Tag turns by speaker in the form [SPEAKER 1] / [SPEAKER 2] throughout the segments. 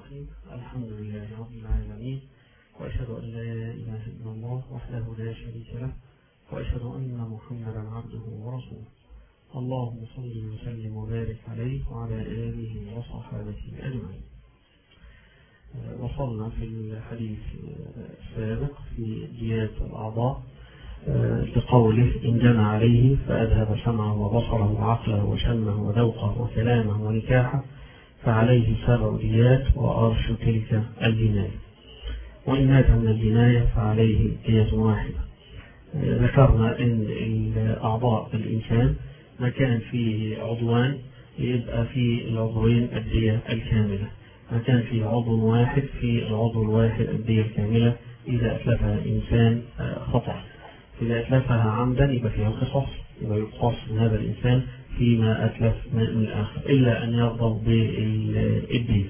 [SPEAKER 1] الرحيم الحمد لله رب العالمين وأشهد أن لا إله إلا الله وحده لا شريك له وأشهد أن محمدا عبده ورسوله اللهم صل وسلم وبارك عليه وعلى آله وصحابته أجمعين وصلنا في الحديث السابق في ديات الأعضاء بقوله إن جنى عليه فأذهب سمعه وبصره وعقله وشمه وذوقه وكلامه ونكاحه فعليه سبع ديات وأرش تلك الجناية وإن مات من الجناية فعليه دية واحدة ذكرنا أن الأعضاء الإنسان ما كان فيه عضوان يبقى في العضوين الدية الكاملة ما كان فيه عضو واحد في العضو الواحد الدية الكاملة إذا أتلفها إنسان خطأ إذا أتلفها عمدا يبقى فيها قصص يبقى يقص من هذا الإنسان فيما أتلف من الآخر إلا أن يرضوا بالدين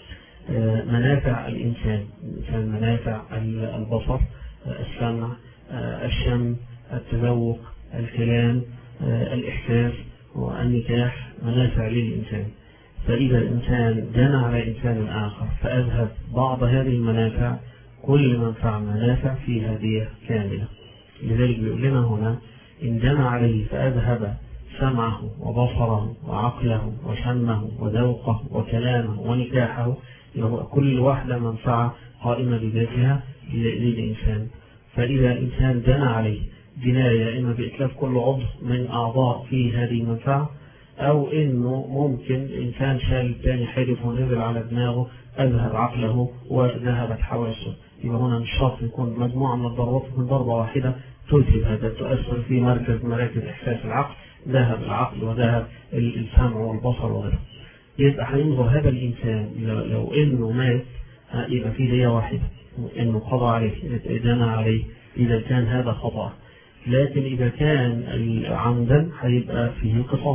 [SPEAKER 1] منافع الإنسان كان منافع البصر السمع الشم التذوق الكلام الإحساس والنكاح منافع للإنسان فإذا الإنسان جنى على إنسان آخر فأذهب بعض هذه المنافع كل منفعة منافع في هذه كاملة لذلك بيقول لنا هنا إن جنى عليه فأذهب سمعه وبصره وعقله وشمه وذوقه وكلامه ونكاحه كل واحدة منفعة قائمة بذاتها للإنسان فإذا الإنسان جنى عليه جناية إما بإتلاف كل عضو من أعضاء في هذه المنفعة أو إنه ممكن إنسان شال الثاني حادث ونزل على دماغه أذهب عقله وذهبت حواسه يبقى هنا مش شرط يكون مجموعة من الضربات من ضربة واحدة تلفي هذا تؤثر في مركز مراكز إحساس العقل ذهب العقل وذهب السمع والبصر وغيره يبقى هينظر هذا الإنسان لو إنه مات يبقى في دية واحدة إنه قضى عليه جنى عليه إذا كان هذا خطأ لكن إذا كان عمدا هيبقى فيه قصاص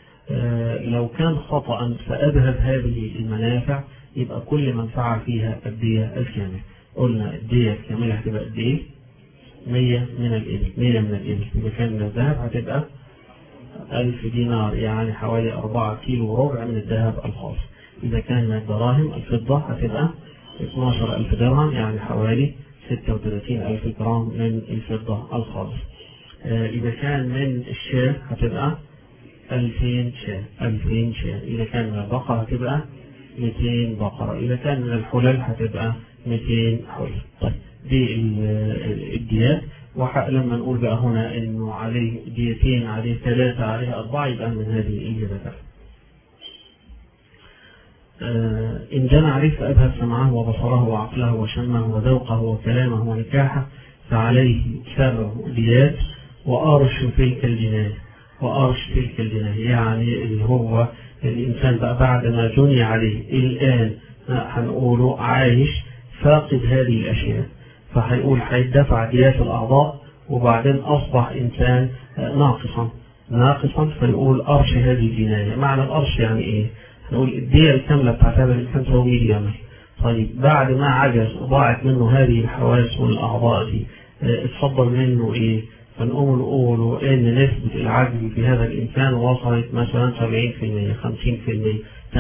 [SPEAKER 1] لو كان خطأ فأذهب هذه المنافع يبقى كل منفعة فيها الدية الكاملة قلنا الدية الكاملة هتبقى قد إيه؟ 100 من الإبل 100 من الإبل إذا كان من الذهب هتبقى 1000 دينار يعني حوالي 4 كيلو وربع من الذهب الخاص إذا كان من الدراهم الفضة هتبقى 12000 درهم يعني حوالي 36000 جرام من الفضة الخالص إذا كان من الشاه هتبقى 2000 شاه 2000 شاه إذا كان من البقرة هتبقى 200 بقرة إذا كان من الحلل هتبقى 200 حلل طيب دي الديات ولما نقول بقى هنا انه عليه ديتين عليه ثلاثة عليه أربعة يبقى من هذه الجبهة آه إن جنى عليه فأذهب سمعه وبصره وعقله وشمه وذوقه وكلامه ونكاحه فعليه سبع ديات وأرش تلك الجناية وأرش تلك الجناية يعني اللي هو الإنسان بقى بعد ما جني عليه الآن هنقوله عايش فاقد هذه الأشياء فهيقول هيدفع ديات الأعضاء وبعدين أصبح إنسان ناقصا ناقصا فيقول أرش هذه الجناية معنى الأرش يعني إيه؟ نقول الدية الكاملة بتاعت هذا الإنسان تساوي 100 جمل طيب بعد ما عجز وضاعت منه هذه الحواس والأعضاء دي اتفضل منه إيه؟ فنقوم نقول إن نسبة العجز في هذا الإنسان وصلت مثلا 70% 50% 80%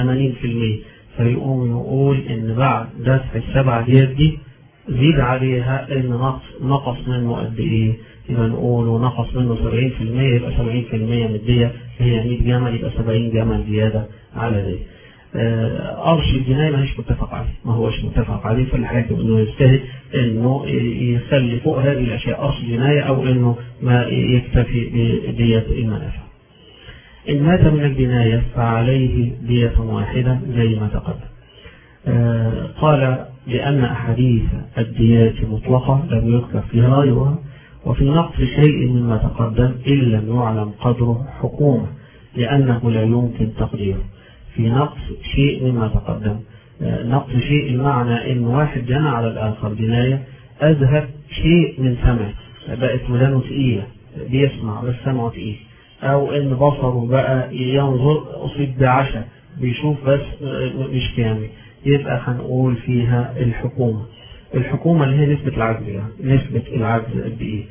[SPEAKER 1] فيقوم يقول إن بعد دفع السبع ديات دي زيد عليها ان نقص نقص منه قد ايه يبقى نقول نقص منه 70% يبقى 70% من الدية هي 100 جمل يبقى 70 جمل زيادة على دي قرش الجناية ما هيش متفق عليه ما هوش متفق عليه فالحاكم انه يجتهد انه يخلي فوق هذه الاشياء قرش الجناية او انه ما يكتفي بدية المنافع ان مات من الجناية فعليه دية واحدة زي ما تقدم قال لأن أحاديث الديات مطلقة لم يذكر فيها غيرها وفي نقص شيء مما تقدم إن لم يعلم قدره حكومة لأنه لا يمكن تقديره في نقص شيء مما تقدم نقص شيء المعنى إن واحد جنى على الآخر جناية أذهب شيء من سمعه بقت ودانه تقيلة بيسمع بس سمعه تقيل أو إن بصره بقى ينظر أصيب بعشا بيشوف بس مش كامل يبقى هنقول فيها الحكومة الحكومة اللي هي نسبة العجز يعني نسبة العجز قد ايه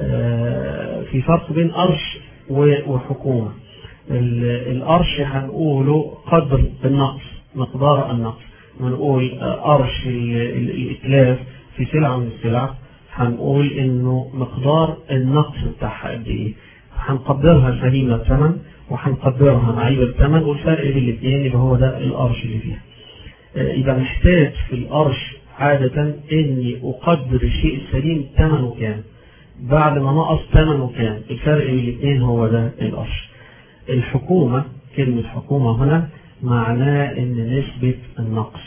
[SPEAKER 1] آه في فرق بين قرش وحكومة القرش هنقوله قدر النقص مقدار النقص ونقول قرش الإتلاف في سلعة من السلع هنقول إنه مقدار النقص بتاعها قد إيه هنقدرها سليمة الثمن وهنقدرها معيبة الثمن والفرق بين الاثنين يبقى هو ده القرش اللي فيها يبقى محتاج في القرش عادة إني أقدر الشيء السليم ثمنه كام بعد ما نقص ثمنه كام الفرق بين الاثنين هو ده القرش الحكومة كلمة حكومة هنا معناه ان نسبة النقص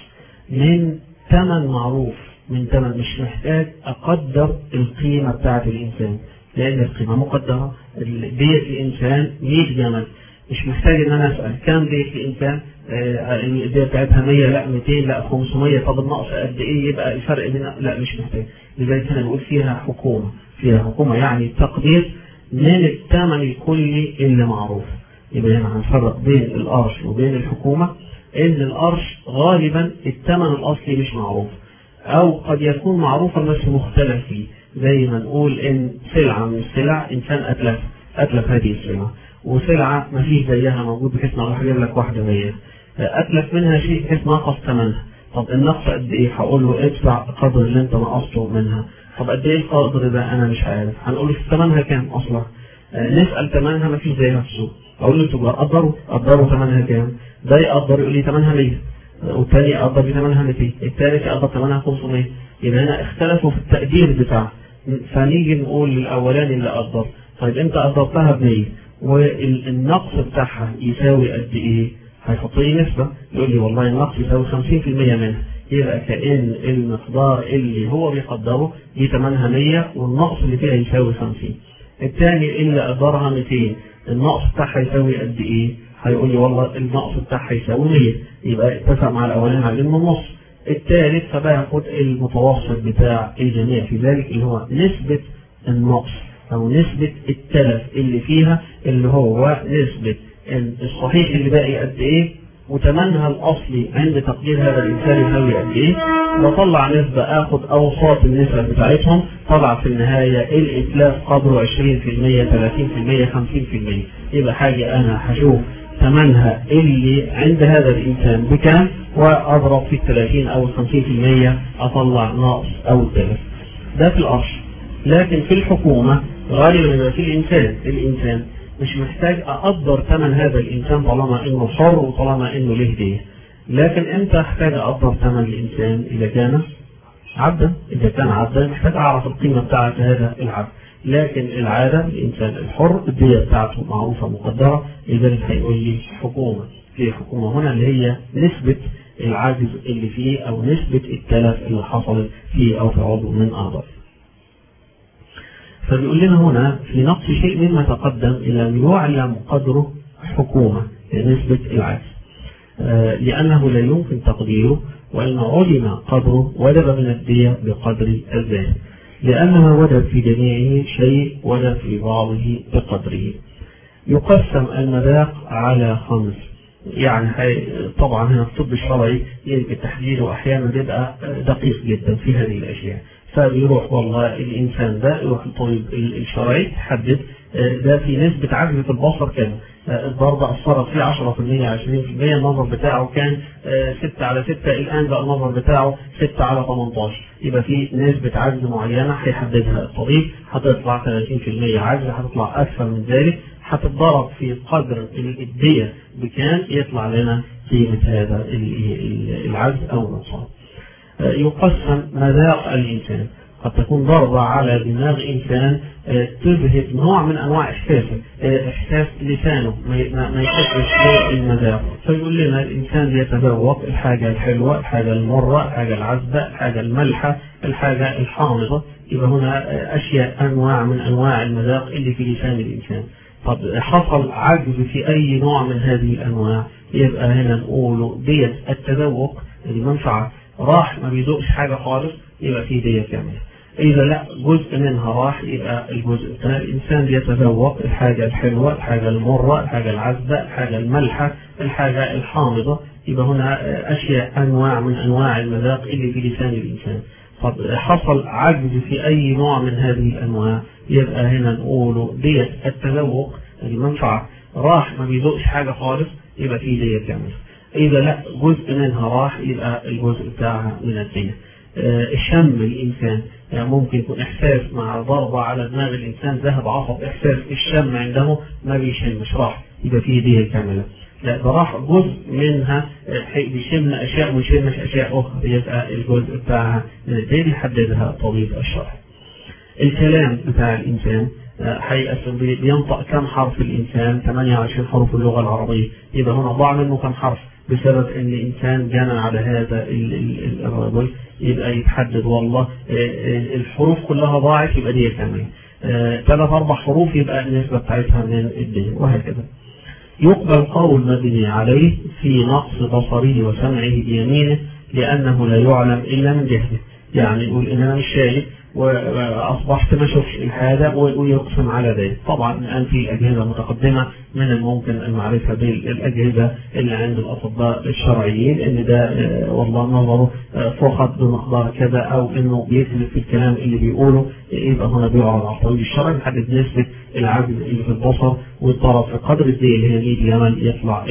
[SPEAKER 1] من ثمن معروف من ثمن مش محتاج اقدر القيمة بتاعت الانسان لان القيمة مقدرة بيت الانسان 100 جمل مش محتاج ان انا اسال كم بيت الانسان البيئة بتاعتها 100 لا 200 لا 500 طب النقص قد ايه يبقى الفرق بين لا مش محتاج لذلك هنا بنقول فيها حكومة فيها حكومة يعني تقدير من الثمن الكلي اللي معروف يبقى هنا هنفرق بين القرش وبين الحكومة ان القرش غالبا الثمن الاصلي مش معروف او قد يكون معروفا بس مختلف فيه زي ما نقول ان سلعة من السلع انسان اتلف اتلف هذه السلعة وسلعة ما فيش زيها موجود بحيث ان اروح اجيب لك واحدة زيها اتلف منها شيء بحيث نقص ثمنها طب النقص قد ايه هقول له ادفع قدر اللي انت نقصته منها طب قد ايه القدر ده انا مش عارف هنقول له ثمنها كام اصلا نسال ثمنها ما فيش زيها في السوق اقول له التجار قدروا قدروا ثمنها كام ده يقدر يقول لي ثمنها 100 والثاني يقدر لي ثمنها 200 الثالث يقدر ثمنها 500 يبقى هنا اختلفوا في التقدير بتاعها فنيجي نقول للاولاني اللي قدر طيب انت قدرتها ب 100 والنقص بتاعها يساوي قد ايه؟ هيحط لي نسبة يقول لي والله النقص يساوي 50% منها يبقى كأن المقدار اللي هو بيقدره دي ثمنها 100 والنقص اللي فيها يساوي 50 الثاني اللي قدرها 200 النقص بتاعها يساوي قد ايه؟ هيقول لي والله النقص بتاعها يساوي 100 يبقى اتفق مع الاولاني على انه النص الثالث فباخد المتوسط بتاع الجميع في ذلك اللي هو نسبة النقص او نسبة التلف اللي فيها اللي هو نسبة الصحيح اللي باقي قد ايه وتمنها الاصلي عند تقدير هذا الانسان يساوي قد ايه بطلع نسبة اخد اوساط النسب بتاعتهم طلع في النهاية الاتلاف قدره 20% 30% 50% يبقى حاجة انا هشوف ثمنها اللي عند هذا الانسان بكام واضرب في الثلاثين او الخمسين في المية اطلع ناقص او التلف ده في القرش لكن في الحكومة غالبا يبقى في الانسان الانسان مش محتاج اقدر ثمن هذا الانسان طالما انه حر وطالما انه له هديه لكن امتى احتاج اقدر ثمن الانسان اذا كان عبدا اذا كان عبدا محتاج اعرف القيمه بتاعت هذا العبد لكن العاده الانسان الحر الديه بتاعته معروفه مقدره لذلك هيقول لي حكومه في حكومه هنا اللي هي نسبه العجز اللي فيه او نسبه التلف اللي حصل فيه او في عضو من اعضائه فبيقول لنا هنا في نقص شيء مما تقدم إلى أن يعلم قدره حكومة لنسبة العجز آه لأنه لا يمكن تقديره وإن علم قدره وجب من الدية بقدر الزاد لأنها وجب في جميعه شيء وجب في بعضه بقدره يقسم المذاق على خمس يعني طبعا هنا الطب الشرعي يمكن تحديده أحيانا بيبقى دقيق جدا في هذه الأشياء فبيروح والله الإنسان ده يروح الطبيب الشرعي يحدد ده في نسبة عجزة البصر كذا الضربة أثرت فيه 10% 20% النظر بتاعه كان 6 على 6 الآن بقى النظر بتاعه 6 على 18 يبقى في نسبة عجز معينة هيحددها الطبيب هتطلع 30% عجز هتطلع أكثر من ذلك هتتضرب في قدر الدية بكام يطلع لنا قيمة هذا العجز أو النقصان. يقسم مذاق الإنسان قد تكون ضربة على دماغ إنسان تذهب نوع من أنواع إحساسه إحساس لسانه ما يحسش المذاق فيقول لنا الإنسان يتذوق الحاجة الحلوة الحاجة المرة الحاجة العذبة الحاجة الملحة الحاجة الحامضة يبقى هنا أشياء أنواع من أنواع المذاق اللي في لسان الإنسان طب حصل عجز في أي نوع من هذه الأنواع يبقى هنا نقوله ديت التذوق المنفعة راح ما بيذوقش حاجة خالص يبقى فيه دية كاملة إذا لا جزء منها راح يبقى الجزء الثاني الإنسان بيتذوق الحاجة الحلوة الحاجة المرة الحاجة العذبة الحاجة الملحة الحاجة الحامضة يبقى هنا أشياء أنواع من أنواع المذاق اللي في لسان الإنسان طب حصل عجز في أي نوع من هذه الأنواع يبقى هنا نقوله دية التذوق المنفعة راح ما بيذوقش حاجة خالص يبقى فيه دية كاملة إذا لا جزء منها راح يبقى الجزء بتاعها من الدية الشم الإنسان يعني ممكن يكون إحساس مع ضربة على دماغ الإنسان ذهب عصب إحساس الشم عنده ما بيشمش راح يبقى فيه دية كاملة لا ده راح جزء منها بيشم أشياء ويشمش أشياء أخرى يبقى الجزء بتاعها من الدية يحددها طبيب الشرع الكلام بتاع الإنسان هيقسم بينطق كم حرف الإنسان 28 حروف اللغة العربية يبقى هنا ضاع منه كم حرف بسبب ان الانسان جنى على هذا الرجل يبقى يتحدد والله الحروف كلها ضاعت يبقى دي كمان ثلاث اربع حروف يبقى النسبة بتاعتها من الدين وهكذا يقبل قول مبني عليه في نقص بصره وسمعه بيمينه لانه لا يعلم الا من جهله يعني يقول ان انا مش شايف واصبحت ما اشوفش الحاجه ويقسم على ذلك طبعا الان في اجهزه متقدمه من الممكن المعرفه بالاجهزه اللي عند الاطباء الشرعيين ان ده والله نظره فقط بمقدار كذا او انه بيكذب في الكلام اللي بيقوله يبقى هنا بيعرض على الطبيب الشرعي يحدد نسبه العجز اللي في البصر والطرف في قدر الدي اللي هي 100 جمل يطلع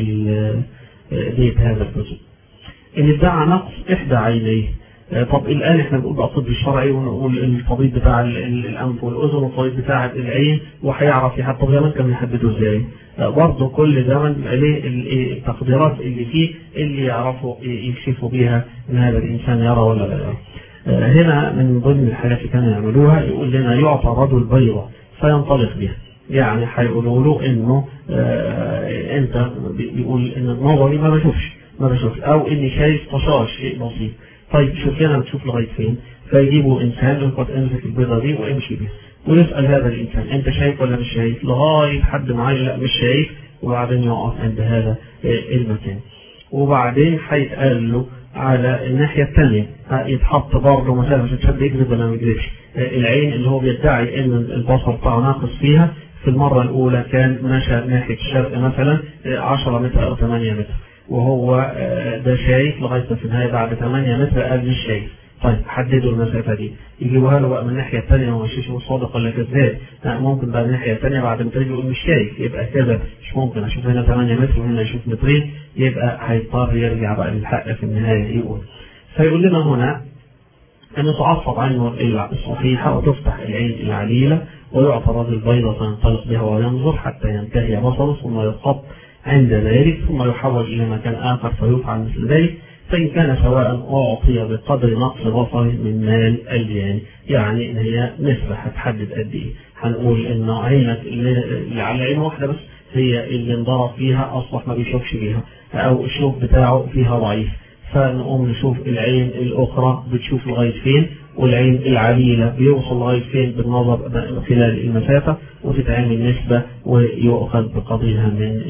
[SPEAKER 1] دية هذا الجزء. ان ادعى نقص احدى عينيه طب الآن احنا بنقول بقى الطب الشرعي ونقول الطبيب بتاع الأنف والأذن والطبيب بتاع العين وهيعرف يحدد طب زمان كان يحدده ازاي؟ برضه كل زمن بيبقى ليه التقديرات اللي فيه اللي يعرفوا يكشفوا بيها ان هذا الإنسان يرى ولا لا يرى. هنا من ضمن الحاجات اللي كانوا يعملوها يقول لنا يعطى الرجل بيضة فينطلق بها. يعني هيقولوا له انه آه انت بيقول ان نظري ما بشوفش ما بشوفش او اني شايف طشاش شيء بسيط. طيب شوف لنا بتشوف لغايه فين فيجيبوا انسان قد امسك البيضه دي وامشي بيها ويسال هذا الانسان انت شايف ولا مش شايف لغايه حد معين لا مش شايف وبعدين يقف عند هذا المكان وبعدين هيتقال له على الناحيه الثانيه يتحط برضه مسافه عشان حد يكذب ولا ما يكذبش العين اللي هو بيدعي ان البصر بتاعه ناقص فيها في المره الاولى كان مشى ناحيه الشرق مثلا 10 متر او 8 متر وهو ده شايف لغايه في النهايه بعد 8 متر قال مش شايف طيب حددوا المسافه دي يجيبوها له بقى من الناحيه الثانيه هو مش صادق ولا كذاب لا ممكن بقى من الناحيه الثانيه بعد ما تيجي يقول مش شايف يبقى كذا مش ممكن اشوف هنا 8 متر وهنا اشوف مترين يبقى هيضطر يرجع بقى للحق في النهايه يقول فيقول لنا هنا ان تعصب عنه الصحيحه وتفتح العين العليله ويعطى الرجل بيضه فينطلق بها وينظر حتى ينتهي بصره ثم يقط عند ذلك ثم يحول إلى مكان آخر فيفعل مثل ذلك فإن كان سواء أعطي بقدر نقص بصره من مال الجاني يعني إن هي نسبة هتحدد قد إيه هنقول إن عينك اللي على عين واحدة بس هي اللي انضرب فيها أصبح ما بيشوفش بيها أو الشوف بتاعه فيها ضعيف فنقوم نشوف العين الأخرى بتشوف لغاية فين والعين العليلة بيوصل لغاية فين بالنظر خلال المسافة وتتعمل نسبة ويؤخذ بقدرها من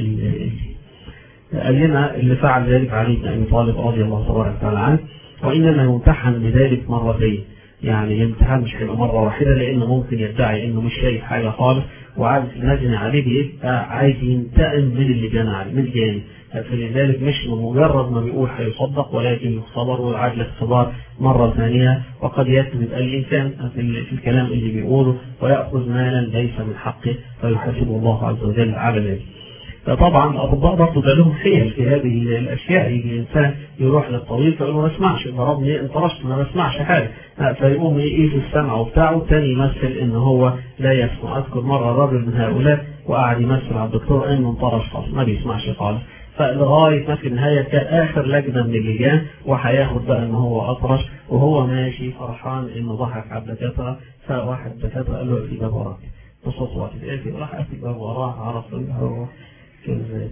[SPEAKER 1] قال لنا اللي فعل ذلك علي بن أبي طالب رضي الله تبارك وتعالى عنه وإنما يمتحن بذلك مرتين يعني الامتحان مش هيبقى مرة واحدة لأنه ممكن يدعي إنه مش شايف حاجة خالص وعايز النجم عليه بيبقى عايز ينتقم من اللي جنى عليه من الجاني فلذلك مش مجرد ما بيقول هيصدق ولكن يختبر ويعاد الاختبار مرة ثانية وقد يكذب الإنسان في الكلام اللي بيقوله ويأخذ مالا ليس من حقه فيحاسبه الله عز وجل على ذلك. فطبعا الأطباء برضه ده لهم حيل في هذه الأشياء يجي الإنسان يروح للطبيب فيقول له ما اسمعش ضربني انطرشت ما بسمعش حاجة فيقوم يقيس السمع بتاعه تاني يمثل إن هو لا يسمع أذكر مرة رجل من هؤلاء وقعد يمثل على الدكتور إنه انطرش خالص ما بيسمعش خالص فلغاية ما في النهاية كان آخر لجنة من اللجان وهياخد بقى إن هو أطرش وهو ماشي فرحان إنه ضحك على الدكاترة فواحد الدكاترة قال له اقفل الباب وراك بصوت واحد اقفل راح قفل الباب وراه عرف إن هو كذاب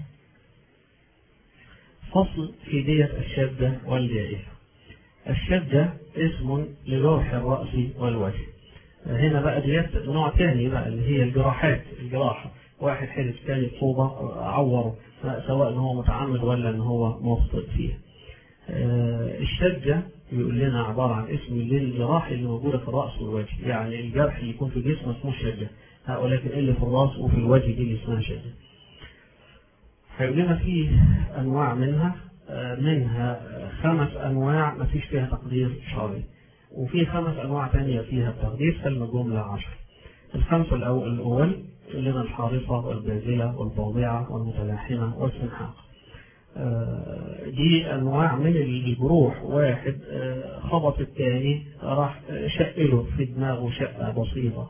[SPEAKER 1] فصل في دية الشدة والجائفة الشدة اسم لجرح الرأس والوجه هنا بقى ديت نوع تاني بقى اللي هي الجراحات الجراحة واحد حدث تاني بصوبة عوره سواء ان هو متعمد ولا ان هو مخطئ فيها الشجة بيقول لنا عبارة عن اسم للجراح اللي موجودة في الرأس والوجه يعني الجرح اللي يكون في الجسم اسمه شجة ولكن اللي في الرأس وفي الوجه دي اللي اسمها شجة هيقول لنا فيه أنواع منها منها خمس أنواع ما فيش فيها تقدير شرعي وفي خمس أنواع تانية فيها التقدير فالمجملة عشر الخمسة الأول الأول لنا الحارصة والبازلة والباضعة والمتلاحمة والسنحاق دي أنواع من الجروح واحد خبط الثاني راح شقله في دماغه شقة بسيطة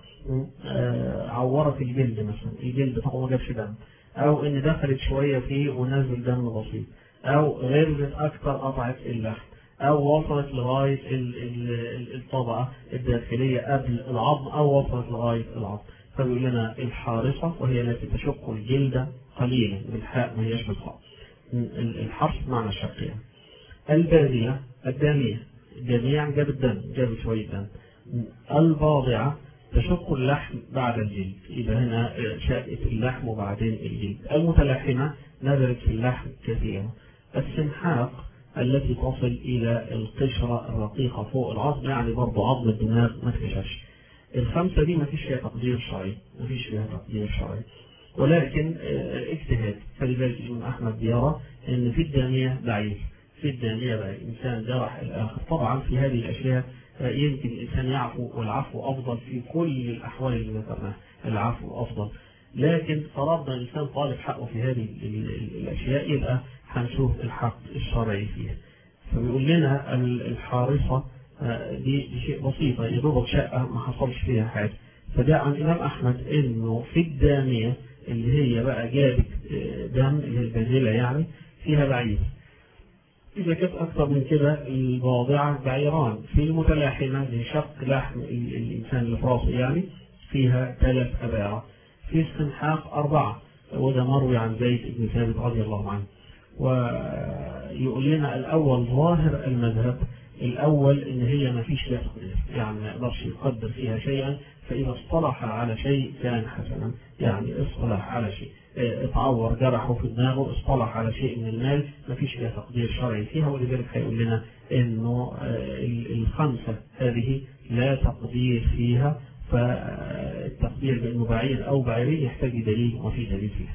[SPEAKER 1] عورت الجلد مثلا الجلد طبعا ما جابش دم أو إن دخلت شوية فيه ونزل دم بسيط أو غرزت أكثر قطعت اللحم أو وصلت لغاية الطبقة الداخلية قبل العظم أو وصلت لغاية العظم فبيقول لنا الحارصة وهي التي تشق الجلد قليلا بالحاء ما هيش بالخاء الحرص معنى الشق يعني البادية الدامية الدامية يعني جاب الدم جاب شوية دم الباضعة تشق اللحم بعد الجلد يبقى هنا شقت اللحم وبعدين الجلد المتلحمة نزلت في اللحم كثيرا السمحاق التي تصل إلى القشرة الرقيقة فوق العظم يعني برضه عظم الدماغ ما تكشفش الخمسة دي ما فيش فيها تقدير شرعي ما فيش فيها تقدير شرعي ولكن اجتهاد فلذلك الإمام أحمد يرى أن في الدانية ضعيف في الدانية ضعيف إنسان جرح الآخر طبعا في هذه الأشياء يمكن الإنسان يعفو والعفو أفضل في كل الأحوال اللي ذكرناها العفو أفضل لكن فرضنا الإنسان طالب حقه في هذه الأشياء يبقى هنشوف الحق الشرعي فيها فبيقول لنا الحارصة دي, دي شيء بسيطة يدوبك شقة ما حصلش فيها حاجة فجاء عن الإمام أحمد إنه في الدامية اللي هي بقى جابت دم اللي هي البازلة يعني فيها بعير إذا كانت أكثر من كده الواضعة بعيران في المتلاحمة لشق لحم الإنسان اللي في راسه يعني فيها ثلاث أباعة في استنحاق أربعة وده مروي عن زيد بن ثابت رضي الله عنه ويقول لنا الأول ظاهر المذهب الأول إن هي ما فيش لها تقدير يعني ما يقدرش يقدر فيها شيئا فإذا اصطلح على شيء كان حسنا يعني اصطلح على شيء اتعور جرحه في دماغه اصطلح على شيء من المال ما فيش لها تقدير شرعي فيها ولذلك هيقول لنا إنه الخمسة هذه لا تقدير فيها فالتقدير بأنه بعير أو بعيرين يحتاج دليل وفي دليل فيها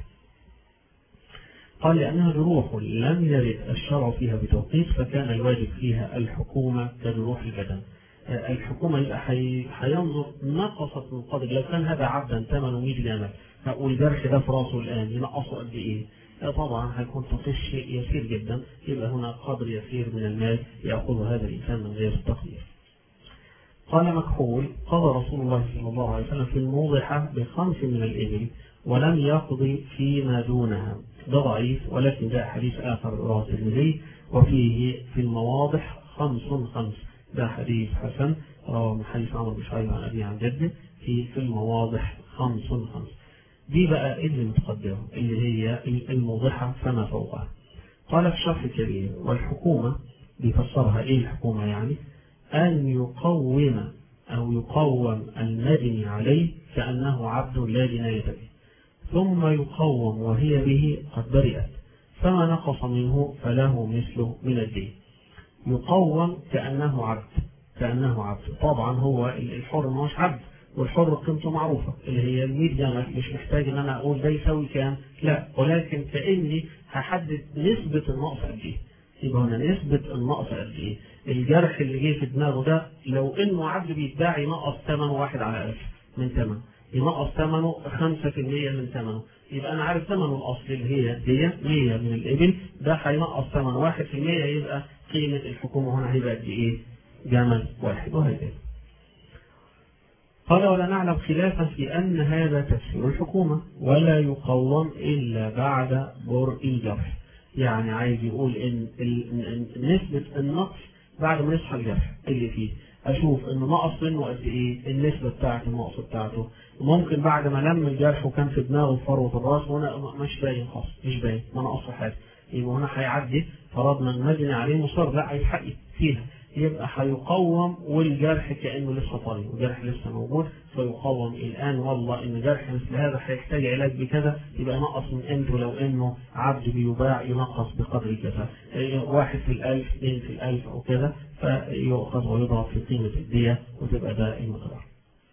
[SPEAKER 1] قال لأنها جروح لم يرد الشرع فيها بتوقيت فكان الواجب فيها الحكومة كجروح البدن الحكومة يبقى هينظر نقصت من قدر لو كان هذا عبدا ثمنه 100 جمل والجرح ده في راسه الآن ينقصه قد إيه؟ طبعا هيكون تقص شيء يسير جدا يبقى هنا قدر يسير من المال يأخذ هذا الإنسان من غير تقدير قال مكحول قضى رسول الله صلى الله عليه وسلم في الموضحة بخمس من الإبل ولم يقضي فيما دونها ده ضعيف ولكن جاء حديث آخر رواه الترمذي وفيه في المواضح خمس خمس ده حديث حسن رواه من حديث عمرو بن شعيب عن أبي عن جده في في المواضح خمس خمس دي بقى اللي متقدمة اللي هي الموضحة فما فوقها قال في الشرح الكبير والحكومة بيفسرها ايه الحكومة يعني أن يقوم أو يقوم المدني عليه كأنه عبد لا جناية به ثم يقوم وهي به قد برئت فما نقص منه فله مثله من الدين يقوم كأنه عبد كأنه عبد طبعا هو الحر مش عبد والحر قيمته معروفة اللي هي ال 100 جمل مش محتاج ان انا اقول ده يساوي كام لا ولكن كأني هحدد نسبة النقص قد ايه يبقى هنا نسبة النقص قد ايه الجرح اللي جه في دماغه ده لو انه عبد بيتباع ينقص ثمنه واحد على ألف من ثمن ينقص ثمنه 5% من ثمنه يبقى انا عارف ثمنه الاصلي اللي هي دي 100 من الابل ده هينقص ثمن 1% يبقى قيمة الحكومة هنا هيبقى قد ايه؟ جمل واحد وهكذا. قال ولا نعلم خلافا في أن هذا تفسير الحكومة ولا يقوم إلا بعد برء الجرح يعني عايز يقول إن نسبة النقص بعد ما يصحى الجرح اللي فيه أشوف إنه نقص منه قد إيه النسبة بتاعت النقص بتاعته ممكن بعد ما لم الجرح وكان في دماغه فروة الراس وأنا مش باين خالص مش باين ما نقص حاجة يبقى هنا هيعدي فرضنا المجني عليه مصر لا هيتحقق فيها يبقى هيقوم والجرح كأنه لسه طري والجرح لسه موجود فيقوم الآن والله إن جرح مثل هذا هيحتاج علاج بكذا يبقى نقص من قيمته لو إنه عبد بيباع ينقص بقدر كذا واحد في الألف اثنين في الألف أو كذا فيؤخذ ويضرب في قيمة الدية وتبقى ده المقدار.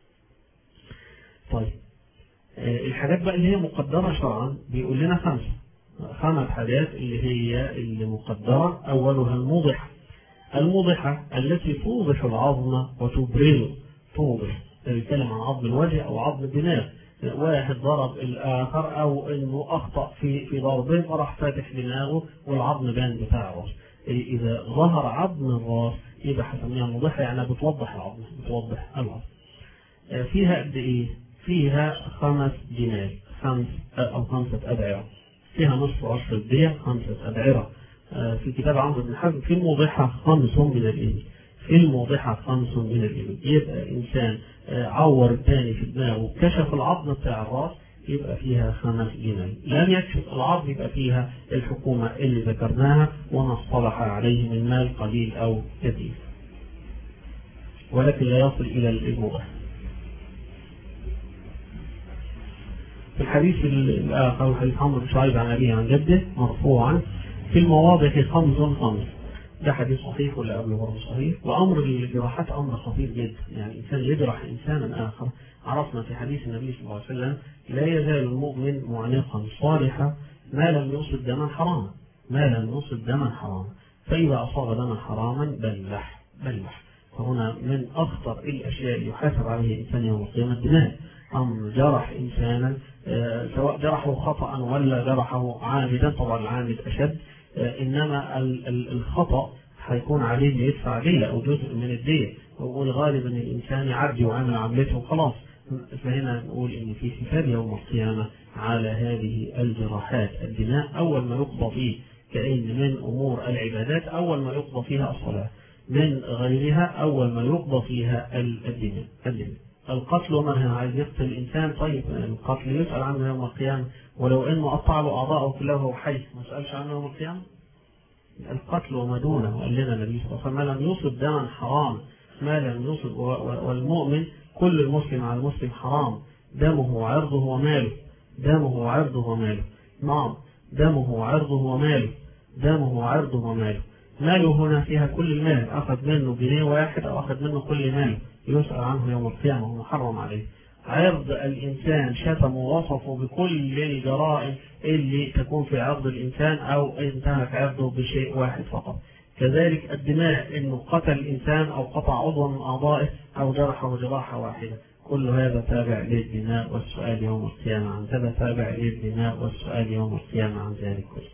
[SPEAKER 1] طيب الحاجات بقى اللي هي مقدرة شرعا بيقول لنا خمسة خمس حاجات اللي هي اللي مقدرة أولها الموضحة الموضحة التي توضح العظم وتبرزه توضح بيتكلم عن عظم الوجه أو عظم الدماغ واحد ضرب الآخر أو إنه أخطأ في في ضربه فراح فاتح دماغه والعظم بان بتاع الراس إذا ظهر عظم الراس يبقى هسميها موضحة يعني بتوضح العظم بتوضح العظم فيها قد إيه؟ فيها خمس جنال خمس أو خمسة أدعرة فيها نصف عشر الدية خمسة أدعرة في كتاب عمرو بن حزم في الموضحة خمس من الإبل في الموضحة خمس من الإبل يبقى إنسان عور الثاني في دماغه كشف العظم بتاع الراس يبقى فيها خمس جنيه لم يكشف العظم يبقى فيها الحكومة اللي ذكرناها وما اصطلح عليه من مال قليل أو كثير ولكن لا يصل إلى المباح في الحديث الآخر حديث عمرو بن شعيب عن أبيه عن جده مرفوعا في المواضع خمس خمس ده حديث صحيح ولا قبله برضه صحيح وأمر الجراحات أمر خطير جدا يعني إنسان يجرح إنسانا آخر عرفنا في حديث النبي صلى الله عليه وسلم لا يزال المؤمن معانقا صالحا ما لم يصب دما حراما ما لم يصب دما حراما فإذا أصاب دما حراما بلح بلح فهنا من أخطر الأشياء يحاسب عليه الإنسان يوم القيامة الدماء أم جرح إنسانا سواء جرحه خطأ ولا جرحه عامدا طبعا العامد أشد إنما الخطأ هيكون عليه اللي يدفع دية أو جزء من الدية والغالب أن الإنسان يعدي وعمل عملته وخلاص فهنا نقول إن في حساب يوم القيامة على هذه الجراحات الدماء أول ما يقضى فيه كأن من أمور العبادات أول ما يقضى فيها الصلاة من غيرها أول ما يقضى فيها الدماء الدماء القتل ومن عايز يقتل الإنسان طيب القتل يسأل عنه يوم القيامة ولو أنه قطع له أعضاءه كلها وهو حي ما سألش عنه يوم القيامة القتل وما دونه قال لنا النبي صلى الله عليه وسلم ما لم يصب دما حرام ما لم يصب والمؤمن كل المسلم على المسلم حرام دمه وعرضه وماله دمه وعرضه وماله نعم دمه وعرضه وماله دمه وعرضه وماله ماله هنا فيها كل المال أخذ منه جنيه واحد أو أخذ منه كل ماله يسأل عنه يوم القيامة ومحرم عليه عرض الإنسان شتم ووصفه بكل الجرائم اللي تكون في عرض الإنسان أو انتهك عرضه بشيء واحد فقط كذلك الدماء انه قتل الانسان او قطع عضوا من اعضائه او جرحه جراحه واحده كل هذا تابع للدماء والسؤال يوم القيامة عن هذا تابع للدماء والسؤال يوم القيامة عن ذلك كله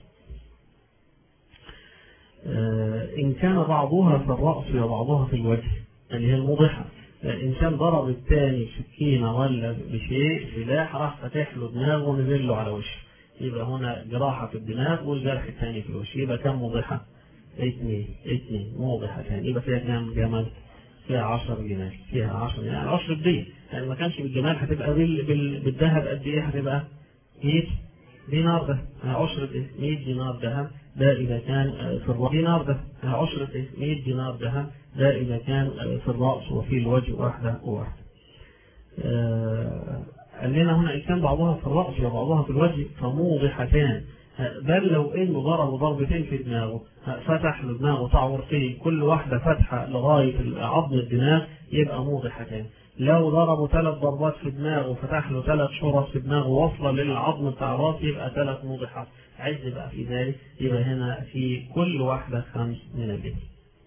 [SPEAKER 1] إن كان بعضها في الرأس وبعضها في الوجه اللي هي الموضحة إنسان ضرب الثاني سكينة ولا بشيء سلاح راح فاتح له دماغه ونزل له على وشه يبقى هنا جراحة في الدماغ والجرح الثاني في الوش يبقى كم موضحة؟ اثنين اثنين موضحتان يبقى فيها كام جمال فيها 10 جنيه فيها 10 يعني 10 الدين يعني ما كانش بالجمال هتبقى بال... بال... بالذهب قد ايه هتبقى 100 دينار ده عشرة 100 دينار ذهب ده إذا كان في الرأس دينار ده عشرة 100 دينار ذهب ده إذا كان في الرأس وفي الوجه واحدة وواحدة قال لنا هنا إن كان بعضها في الرأس وبعضها في الوجه فموضحتان بل لو انه ضربه ضربتين في دماغه فتح له دماغه تعورتين كل واحدة فتحة لغاية عظم الدماغ يبقى موضحتان لو ضربه ثلاث ضربات في دماغه فتح له ثلاث شرط في دماغه واصلة للعظم بتاع الراس يبقى ثلاث موضحات عز بقى في ذلك يبقى هنا في كل واحدة خمس من الجن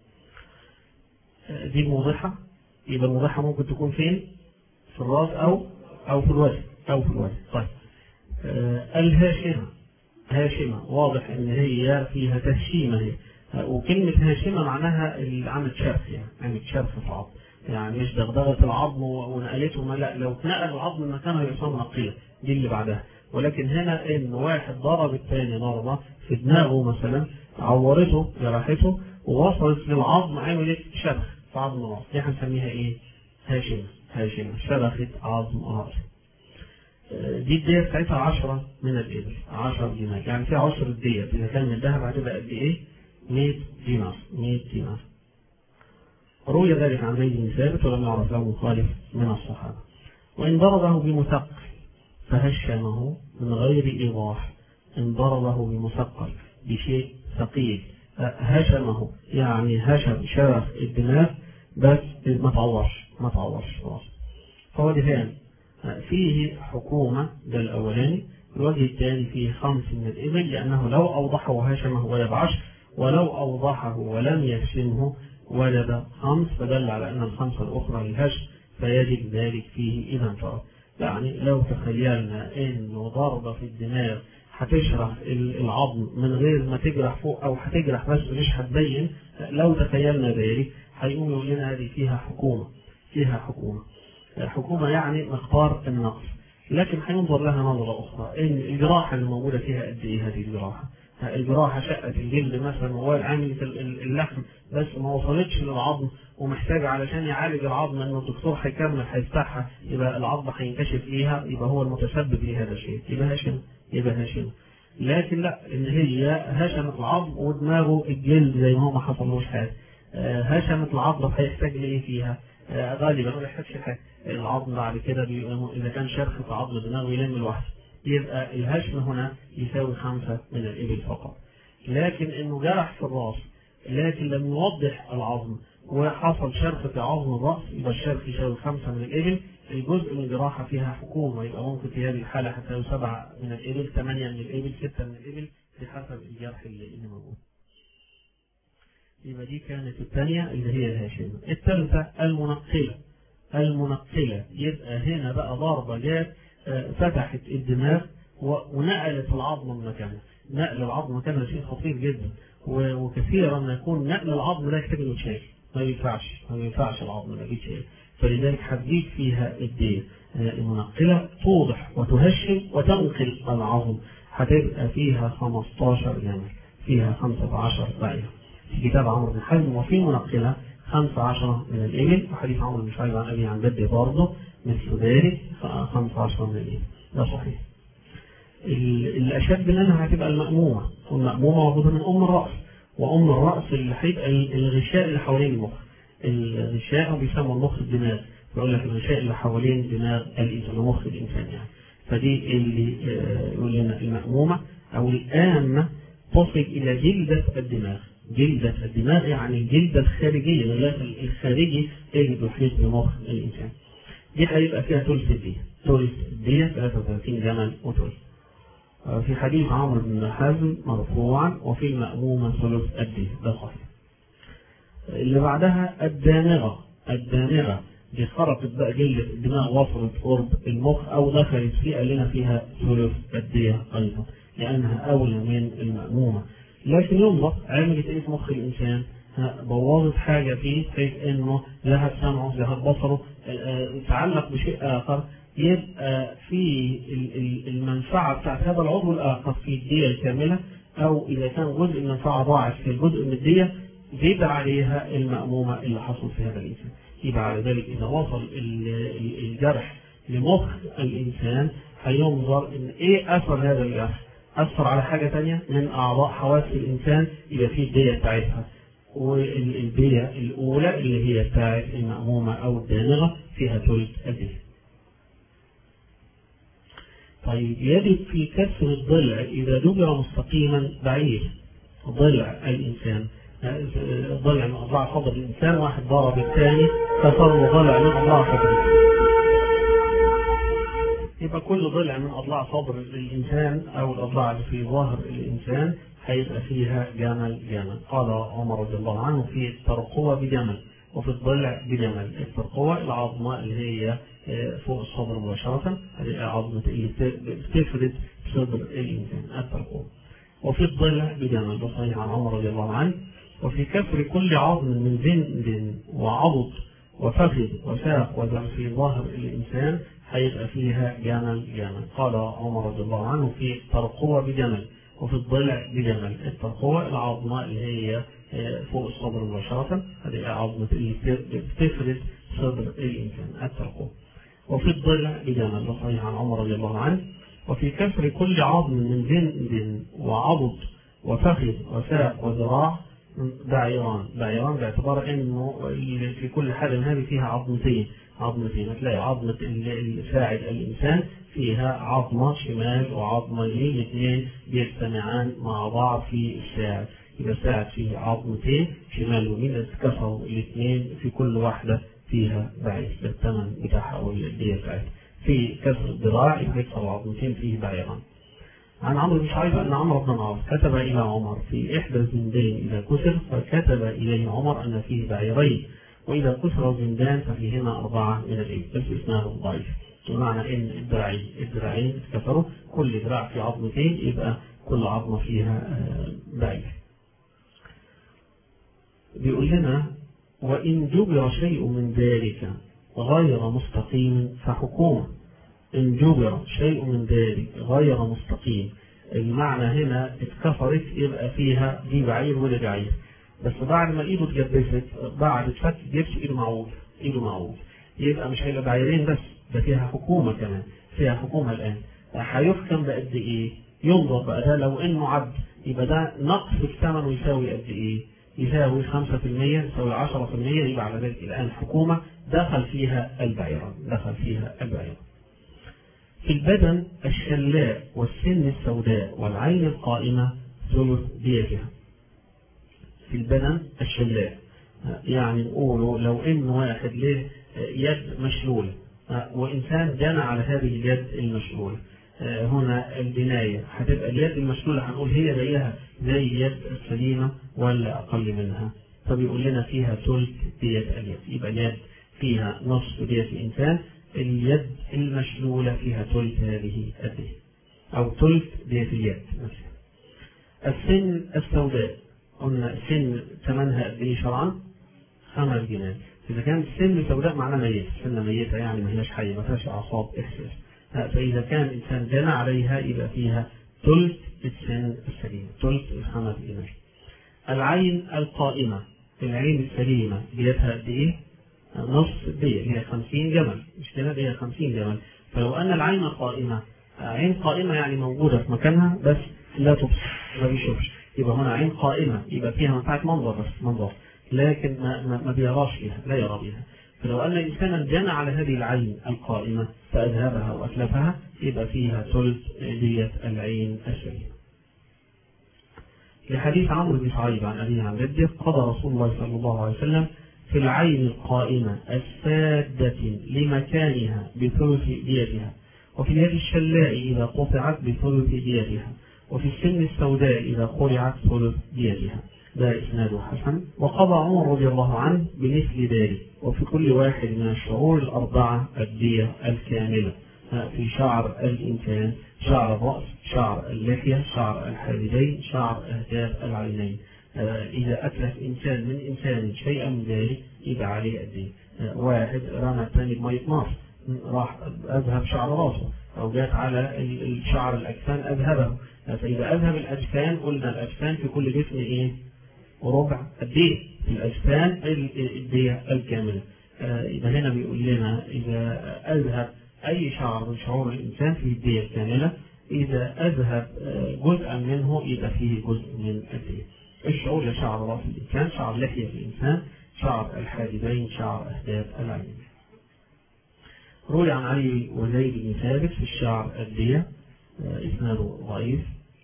[SPEAKER 1] دي الموضحة يبقى الموضحة ممكن تكون فين في الراس أو أو في الوجه أو في الوجه طيب آه الهاشمة هاشمة واضح ان هي فيها تهشيمة هي وكلمة هاشمة معناها عملت شرف يعني عملت شرف في العظم يعني مش دغدغة العظم ونقلته ما لا لو اتنقل العظم مكانه يصاب نقية دي اللي بعدها ولكن هنا ان واحد ضرب الثاني ضربة في دماغه مثلا عورته جرحته ووصلت للعظم عملت شرخ في عظم الراس دي هنسميها ايه؟ هاشمة هاشمة شرخت عظم الراس دي الدية بتاعتها 10 من الإبل 10 دينار يعني فيها 10 الدية إذا كان من الذهب هتبقى قد إيه؟ 100 دينار 100 دينار روي ذلك عن زيد بن ثابت ولم يعرف له مخالف من الصحابة وإن ضربه بمثقل فهشمه من غير إيضاح إن ضربه بمثقل بشيء ثقيل هشمه يعني هشم شرف الدماغ بس ما تعورش ما تعورش خلاص فهو دفان فيه حكومة ده الأولاني الوجه الثاني فيه خمس من الإبل لأنه لو أوضحه وهشمه وجب عشر ولو أوضحه ولم يهشمه وجب خمس فدل على أن الخمسة الأخرى للهشم فيجب ذلك فيه إذا انفرد يعني لو تخيلنا انه ضربة في الدماغ هتشرح العظم من غير ما تجرح فوق او هتجرح بس مش هتبين لو تخيلنا ذلك هيقوم يقول لنا هذه فيها حكومة فيها حكومة حكومة يعني مقدار النقص لكن هينظر لها نظرة أخرى إن الجراحة اللي موجودة فيها قد إيه هذه الجراحة الجراحة شقت الجلد مثلا وهو عملت اللحم بس ما وصلتش للعظم ومحتاجة علشان يعالج العظم ان الدكتور هيكمل هيفتحها يبقى العظم هينكشف فيها يبقى هو المتسبب في هذا الشيء يبقى هاشم يبقى هاشم لكن لا ان هي هشمت العظم ودماغه الجلد زي ما هو ما حصلوش حاجه هشمت العظم هيحتاج لايه فيها غالبا ما بيحتاجش حاجه العظم بعد كده اذا كان شرخ عظم دماغه يلم لوحده يبقى الهشم هنا يساوي خمسة من الإبل فقط لكن انه جرح في الراس لكن لم يوضح العظم وحصل شرخ في عظم الرأس يبقى الشرخ يساوي خمسة من الإبل الجزء من الجراحة فيها حكومة يبقى ممكن في هذه الحالة هتساوي سبعة من الإبل ثمانية من الإبل ستة من الإبل بحسب الجرح اللي موجود يبقى دي كانت الثانية اللي هي الهاشمة الثالثة المنقلة المنقلة يبقى هنا بقى ضربة جات فتحت الدماغ ونقلت العظم من مكانه نقل العظم مكانه شيء خطير جدا وكثيرا ما يكون نقل العظم لا يحتاج انه يتشال ما ينفعش ما ينفعش العظم لا يتشال فلذلك هتزيد فيها الدية المنقلة توضح وتهشم وتنقل العظم هتبقى فيها 15 جمل فيها 15 بعير في كتاب عمرو بن حزم وفي منقلة 15 من الإبل وحديث عمرو بن شعيب عن أبي عن جدي برضه مثل ذلك 15 من الإبل ده صحيح الأشد منها هتبقى المأمومة والمأمومة موجودة من أم الرأس وأم الرأس اللي هيبقى الغشاء اللي حوالين المخ الغشاء بيسمى المخ الدماغ بيقول لك الغشاء اللي حوالين دماغ الإنسان مخ الإنسان يعني فدي اللي يقول لنا المأمومة أو الآمة تصل إلى جلدة الدماغ جلدة الدماغ يعني الجلدة الخارجية الغلاف الخارجي اللي بيحيط بمخ الإنسان دي هيبقى فيها ثلث الدية ثلث الدية 33 جمل وثلث في حديث عمرو بن حزم مرفوعا وفي المأمومة ثلث الدية ده صحيح اللي بعدها الدامغة الدامغة دي خرقت بقى جلدة الدماغ وصلت قرب المخ أو دخلت في قال لنا فيها ثلث الدية أيضا لأنها أولى من المأمومة لكن ينظر عملت ايه في مخ الانسان بوظت حاجة فيه بحيث انه ذهب سمعه ذهب بصره تعلق بشيء اخر يبقى في المنفعة بتاعت هذا العضو الاخر في الدية الكاملة او اذا كان جزء المنفعة ضاعت في الجزء من الدية زيد عليها المأمومة اللي حصل في هذا الانسان يبقى على ذلك اذا وصل الجرح لمخ الانسان هينظر ان ايه اثر هذا الجرح أثر على حاجة تانية من أعضاء حواس الإنسان يبقى فيه الدية بتاعتها والدية الأولى اللي هي بتاعت المأمومة أو الدامغة فيها ثلث الدية. طيب يجب في كسر الضلع إذا دبر مستقيما بعيد ضلع الإنسان ضلع من أضلاع صدر الإنسان واحد ضرب الثاني كسر له ضلع من أضلاع صدره يبقى كل ضلع من أضلاع صدر الإنسان أو الأضلاع اللي في ظهر الإنسان هيبقى فيها جمل جمل قال عمر رضي الله عنه في الترقوة بجمل وفي الضلع بجمل الترقوة العظمة اللي هي فوق الصدر مباشرة هذه عظمة اللي بتفرد صدر الإنسان الترقوة وفي الضلع بجمل ده صحيح عن عمر رضي الله عنه وفي كسر كل عظم من زند وعضد وفخذ وساق وذر في ظهر الإنسان هيبقى فيها جمل جمل قال عمر رضي الله عنه في الترقوة بجمل وفي الضلع بجمل الترقوة العظمة اللي هي فوق الصدر مباشرة هذه عظمة اللي بتفرد صدر الإنسان الترقوة وفي الضلع بجمل ده صحيح عن عمر رضي الله عنه وفي كسر كل عظم من جند وعضد وفخذ وساق وذراع بعيران بعيران باعتبار انه في كل حاجة من هذه فيها عظمتين عظمتين هتلاقي عظمة الساعد الإنسان فيها عظمة شمال وعظمة يمين الاثنين بيجتمعان مع بعض في الساعد يبقى الساعد فيه عظمتين شمال ويمين اتكسروا الاثنين في كل واحدة فيها بعير ده الثمن بتاعها أو الدية بتاعتها في كسر الذراع يكسر عظمتين فيه بعيران عن عمرو بن شعيب أن عمرو بن العاص كتب إلى عمر في إحدى الزندين إذا كسر فكتب إليه عمر أن فيه بعيرين وإذا كسر الزندان ففيهما أربعة من الإبل بس إسناد ضعيف بمعنى إن الدراعين الدراعين اتكسروا كل دراع في عظمتين يبقى كل عظمة فيها ضعيف بيقول لنا وإن جبر شيء من ذلك غير مستقيم فحكومة إن جبر شيء من ذلك غير مستقيم المعنى هنا اتكسرت يبقى فيها دي بعير ولا بعير بس بعد ما ايده اتجبست بعد اتفك جبس ايده معوج ايده معوج يبقى مش هيبقى بعيرين بس ده فيها حكومة كمان فيها حكومة الآن هيحكم بقد ايه ينظر بقى ده لو انه عد يبقى ده نقص في ثمنه يساوي قد ايه يساوي 5% يساوي 10% يبقى على ذلك الآن حكومة دخل فيها البعيرة دخل فيها البعيرة في البدن الشلاء والسن السوداء والعين القائمة ثلث ديتها في البدن الشلاء يعني نقوله لو ان واحد له يد مشلولة وإنسان جنى على هذه اليد المشلولة هنا البناية هتبقى اليد المشلولة هنقول هي زيها زي اليد السليمة ولا أقل منها فبيقول لنا فيها ثلث دية اليد يبقى اليد فيها نصف دية الإنسان اليد المشلولة فيها ثلث هذه الدية أو ثلث دية اليد نفسها السن السوداء قلنا السن ثمنها قد ايه شرعا؟ خمس جنيه إذا كانت السن سوداء معناها ميت سنة ميتة يعني ما هياش حية ما فيهاش أعصاب إحساس فإذا كان الإنسان جنى عليها يبقى فيها ثلث السن السليم ثلث الخمس جنيه العين القائمة العين السليمة ديتها قد إيه؟ نص دي هي 50 جمل مش كده هي 50 جمل فلو أن العين قائمة عين قائمة يعني موجودة في مكانها بس لا تبصر ما بيشوفش يبقى هنا عين قائمة يبقى فيها منفعة منظر بس منظر لكن ما, ما, ما بيراش فيها لا يرى بها فلو أن إنسانا جنى على هذه العين القائمة فأذهبها وأتلفها يبقى فيها ثلث دية العين السليمة لحديث عمرو بن شعيب عن أبيه عن جده قضى رسول الله صلى الله عليه وسلم في العين القائمة السادة لمكانها بثلث ديتها وفي اليد الشلاء إذا قطعت بثلث ديتها وفي السن السوداء إذا قرعت ثلث ديتها ده إسناد حسن وقضى عمر رضي الله عنه بمثل ذلك وفي كل واحد من الشعور الأربعة الدية الكاملة في شعر الإنسان شعر الرأس شعر اللحية شعر الحاجبين شعر أهداف العينين إذا أتلف إنسان من إنسان شيئا من ذلك يبقى عليه قد إيه واحد رمى الثاني بمية نار راح أذهب شعر راسه أو جات على الشعر الأجفان أذهبه فإذا أذهب الأجفان قلنا الأجفان في كل جسم إيه وربع الدية الأجفان الدية الكاملة يبقى هنا بيقول لنا إذا أذهب أي شعر من شعور الإنسان فيه الدية الكاملة إذا أذهب جزءا منه يبقى فيه جزء من الدية الشعور لشعر راس الإنسان شعر لحية الإنسان شعر الحاجبين شعر أهداف العين روي عن علي وزيد بن ثابت في الشعر الدية إسناده ضعيف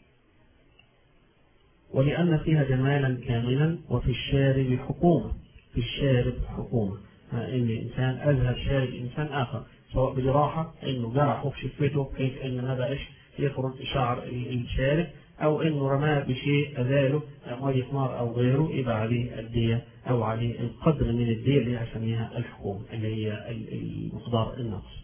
[SPEAKER 1] ولأن فيها جمالا كاملا وفي الشارب حكومة في الشارب حكومة إن الإنسان أذهب شارب إنسان آخر سواء بجراحة إنه جرحه في شفته بحيث إن ما بقاش يخرج شعر الشارب أو إنه رماه بشيء أزاله مية نار أو غيره يبقى عليه الدية أو عليه القدر من الدية اللي هسميها الحكومة اللي هي المقدار النقص.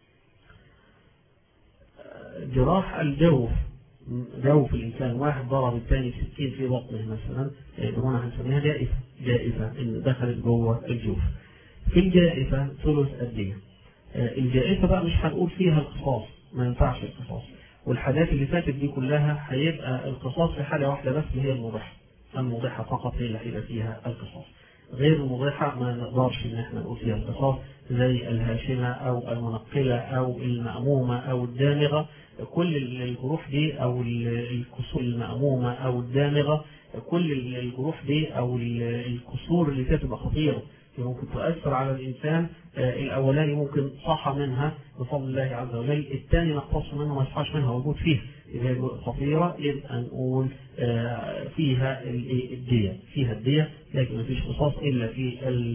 [SPEAKER 1] جراح الجوف جوف الإنسان واحد ضرب الثاني سكين في بطنه مثلا هنا هنسميها جائفة جائفة إن دخلت جوه الجوف. في الجائفة ثلث الدية. الجائفة بقى مش هنقول فيها القصاص ما ينفعش القصاص. والحاجات اللي فاتت دي كلها هيبقى القصاص في حالة واحدة بس اللي هي الموضحة الموضحة فقط هي اللي هيبقى فيها القصاص غير الموضحة ما نقدرش ان احنا نقول فيها القصاص زي الهاشمة او المنقلة او المأمومة او الدامغة كل الجروح دي او الكسور المأمومة او الدامغة كل الجروح دي او الكسور اللي فيها تبقى خطيرة ممكن تؤثر على الإنسان الأولاني ممكن صح منها بفضل الله عز وجل الثاني نقتص منه ما يصحاش منها وجود فيه إذا هي خطيرة يبقى نقول فيها الدية فيها الدية لكن ما فيش قصاص إلا في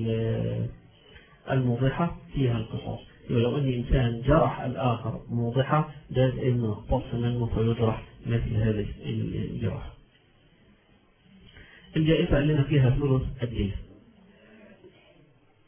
[SPEAKER 1] الموضحة فيها القصاص لو أن إنسان جرح الآخر موضحة جاز إنه يقتص منه فيجرح مثل هذه الجراح الجائفة قال لنا فيها ثلث الدية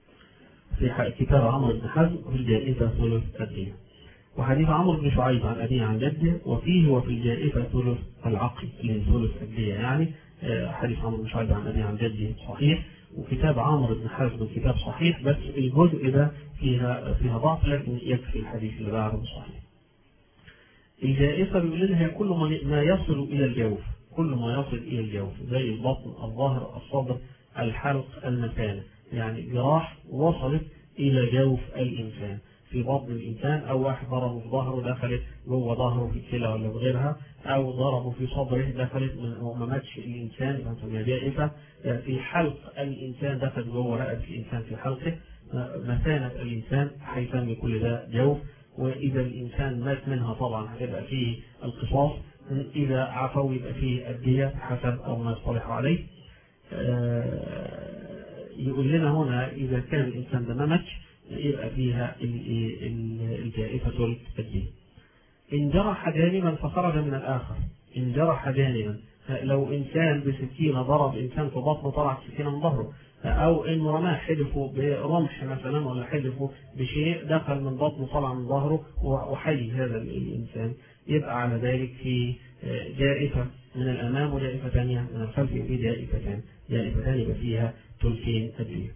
[SPEAKER 1] في كتاب عمرو بن حزم في الجائزة ثلث الدين وحديث عمرو بن شعيب عن أبيه عن جده وفيه وفي الجائزة ثلث العقل اللي ثلث الدية يعني حديث عمرو بن شعيب عن أبيه عن جده صحيح وكتاب عمرو بن حزم كتاب صحيح بس الجزء ده فيها فيها ضعف لكن يكفي الحديث اللي بعده صحيح. الجائفة بيقول لنا هي كل ما يصل إلى الجوف كل ما يصل إلى الجوف زي البطن الظهر الصدر الحلق المثانة يعني جراح وصلت إلى جوف الإنسان في بطن الإنسان أو واحد ضربه في ظهره دخلت جوه ظهره في الكلى ولا في غيرها أو ضربه في صدره دخلت وما ماتش الإنسان فهمتم جائفة في حلق الإنسان دخلت جوه رقبة الإنسان في حلقه مثانة الإنسان هيسمي كل ده جوف وإذا الإنسان مات منها طبعا هيبقى فيه القصاص إذا عفوا يبقى فيه الدية حسب أو ما يصطلح عليه يقول لنا هنا إذا كان الإنسان ده ما ماتش يبقى فيها الجائفة الدية إن جرح جانبا فخرج من الآخر إن جرح جانبا لو إنسان بسكينة ضرب إنسان في بطنه طلعت سكينة من ظهره أو إنه رماه حدفه برمح مثلا ولا حدفه بشيء دخل من بطنه طلع من ظهره وحي هذا الإنسان يبقى على ذلك في جائفة من الأمام وجائفة ثانية من الخلف في جائفتان جائفتان يبقى فيها ثلثين الدين.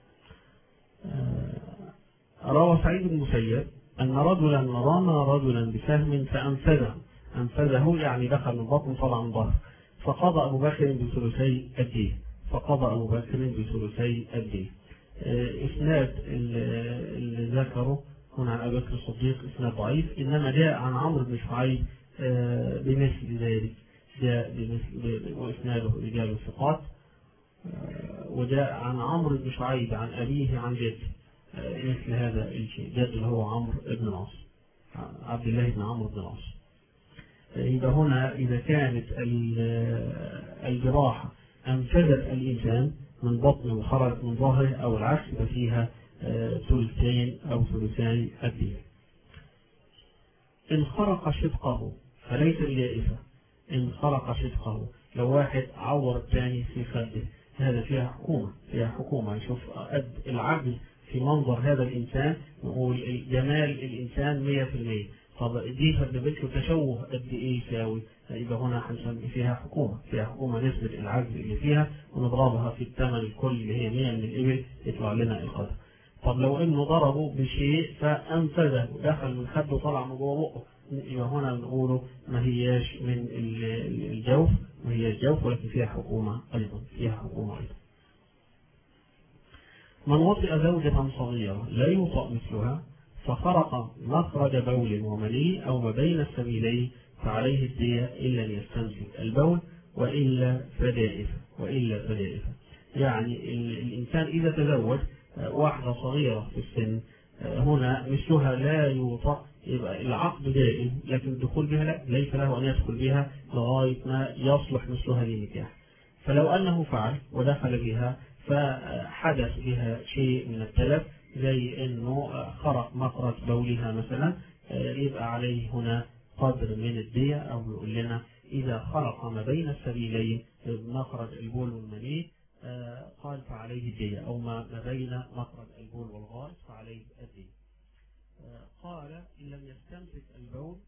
[SPEAKER 1] روى سعيد بن المسيب أن رجلا رمى رجلا بسهم فأنفذه أنفذه يعني دخل من بطن طلع من ظهر فقضى أبو بكر بثلثي الدين فقضى أبو بكر بثلثي الدين إسناد اللي ذكره هنا عن أبي بكر الصديق إسناد ضعيف إنما جاء عن عمرو بن شعيب بمثل ذلك جاء بمثل وإسناده رجال الثقات وجاء عن عمرو بن شعيب عن أبيه عن جده مثل هذا الشيء جد اللي هو عمرو بن العاص عبد الله بن عمرو بن العاص يبقى هنا إذا كانت الجراحة أنفذت الإنسان من بطنه وخرجت من ظهره أو العكس يبقى فيها ثلثين أو ثلثان الدين. إن خرق شدقه فليس بجائفة. إن خرق شدقه لو واحد عور الثاني في خده هذا فيها حكومة فيها حكومة يشوف قد العجز في منظر هذا الإنسان نقول جمال الإنسان 100% طب دي سببت له تشوه قد ايه يساوي يبقى هنا هنسمي فيها حكومه فيها حكومه نسبه العجز اللي فيها ونضربها في الثمن الكل اللي هي 100 من الابل يطلع لنا القدر طب لو انه ضربه بشيء فانفذه ودخل من خده وطلع من جوه بقه يبقى هنا نقوله ما هياش من الجوف ما هياش جوف ولكن فيها حكومه ايضا فيها حكومه ايضا من وطئ زوجة صغيرة لا يوطأ مثلها فخرق مخرج بول ومني أو ما بين السبيلين فعليه الدية إن لم يستمسك البول وإلا فدائفة وإلا فدائفة يعني الإنسان إذا تزوج واحدة صغيرة في السن هنا مثلها لا يوطأ يبقى العقد دائم لكن الدخول بها لا ليس له أن يدخل بها لغاية ما يصلح مثلها للنكاح فلو أنه فعل ودخل بها فحدث بها شيء من التلف زي انه خرق مخرج بولها مثلا يبقى عليه هنا قدر من الدية او يقول لنا اذا خرق ما بين السبيلين مخرج البول والمني قال فعليه الدية او ما بين مخرج البول والغائط فعليه الدية قال ان لم يستمسك البول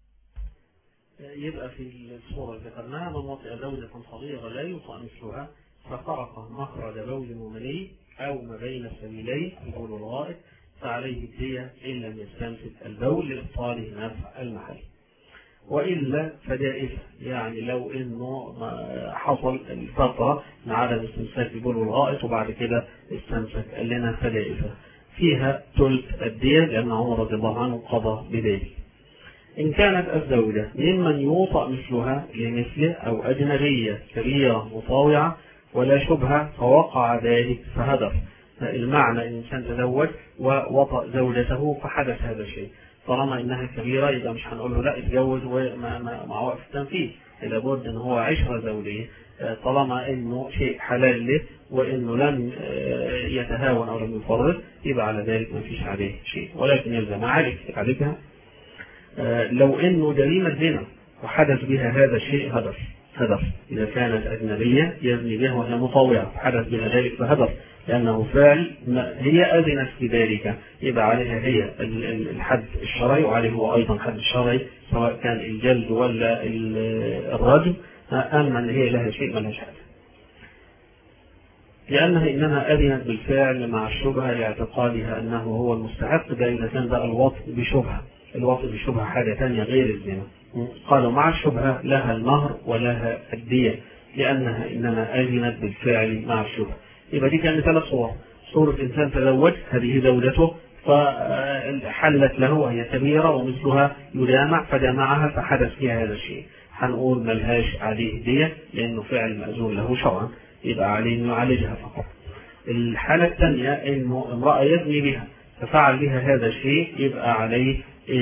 [SPEAKER 1] يبقى في الصورة اللي ذكرناها من وطئ زوجة صغيرة لا يطأ مثلها فخرق مخرج بول ومني أو ما بين السبيلين البول والغائط فعليه الدية إن لم يستمسك البول لإبطاله نفع المحل وإلا فدائفة يعني لو إنه حصل الفترة من عدم استمساك البول والغائط وبعد كده استمسك قال لنا فدائفة فيها ثلث الدية لأن عمر رضي الله عنه قضى بذلك إن كانت الزوجة ممن يوطأ مثلها لمثله أو أجنبية كبيرة مطاوعة ولا شبهة فوقع ذلك فهدر المعنى إن الإنسان تزوج ووطأ زوجته فحدث هذا الشيء طالما إنها كبيرة يبقى مش هنقول له لا اتجوز ومع وقف التنفيذ لابد إن هو عشرة زوجية طالما إنه شيء حلال له وإنه لم يتهاون أو لم يفرط يبقى على ذلك ما فيش عليه شيء ولكن يلزم عليك عليكها لو إنه جريمة زنا وحدث بها هذا الشيء هدر هدر إذا كانت أجنبية يزني بها وهي مطوعة حدث بها ذلك فهدر لأنه فعل هي أذنت في ذلك يبقى عليها هي الحد الشرعي وعليه هو أيضا حد الشرعي سواء كان الجلد ولا الرجم أما أن هي لها شيء ما لهاش حاجة لأنها إنما أذنت بالفعل مع الشبهة لاعتقادها أنه هو المستحق ده إذا كان بقى الوطء بشبهة الوطء بشبهة حاجة ثانية غير الزنا قالوا مع الشبهة لها المهر ولها الدية لأنها إنما أذنت بالفعل مع الشبهة يبقى دي كانت ثلاث صور صورة إنسان تزوج هذه زوجته فحلت له وهي كبيرة ومثلها يجامع فجامعها فحدث فيها هذا الشيء هنقول ملهاش عليه دية لأنه فعل مأذون له شرعا يبقى عليه انه يعالجها فقط الحالة الثانية انه امرأة يزني بها ففعل بها هذا الشيء يبقى عليه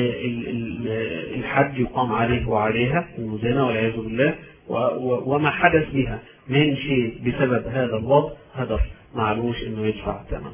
[SPEAKER 1] الحد يقام عليه وعليها المزنا والعياذ بالله وما حدث بها من شيء بسبب هذا الوضع هدف معلوش انه يدفع الثمن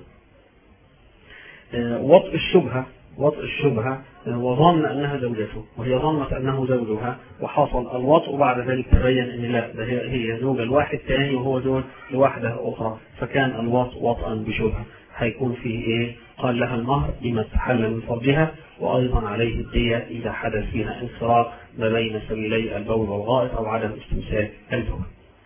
[SPEAKER 1] وطء الشبهة وطء الشبهة وظن أنها زوجته وهي ظنت أنه زوجها وحصل الوطء وبعد ذلك تبين أن لا ده هي زوجة لواحد ثاني وهو زوج لواحدة أخرى فكان الوطء وطئا بشبهة هيكون فيه إيه؟ قال لها المهر بما استحل من فرجها وأيضا عليه الدية إذا حدث فيها انفراط ما بين سبيلي البول والغائط أو عدم استمساك البول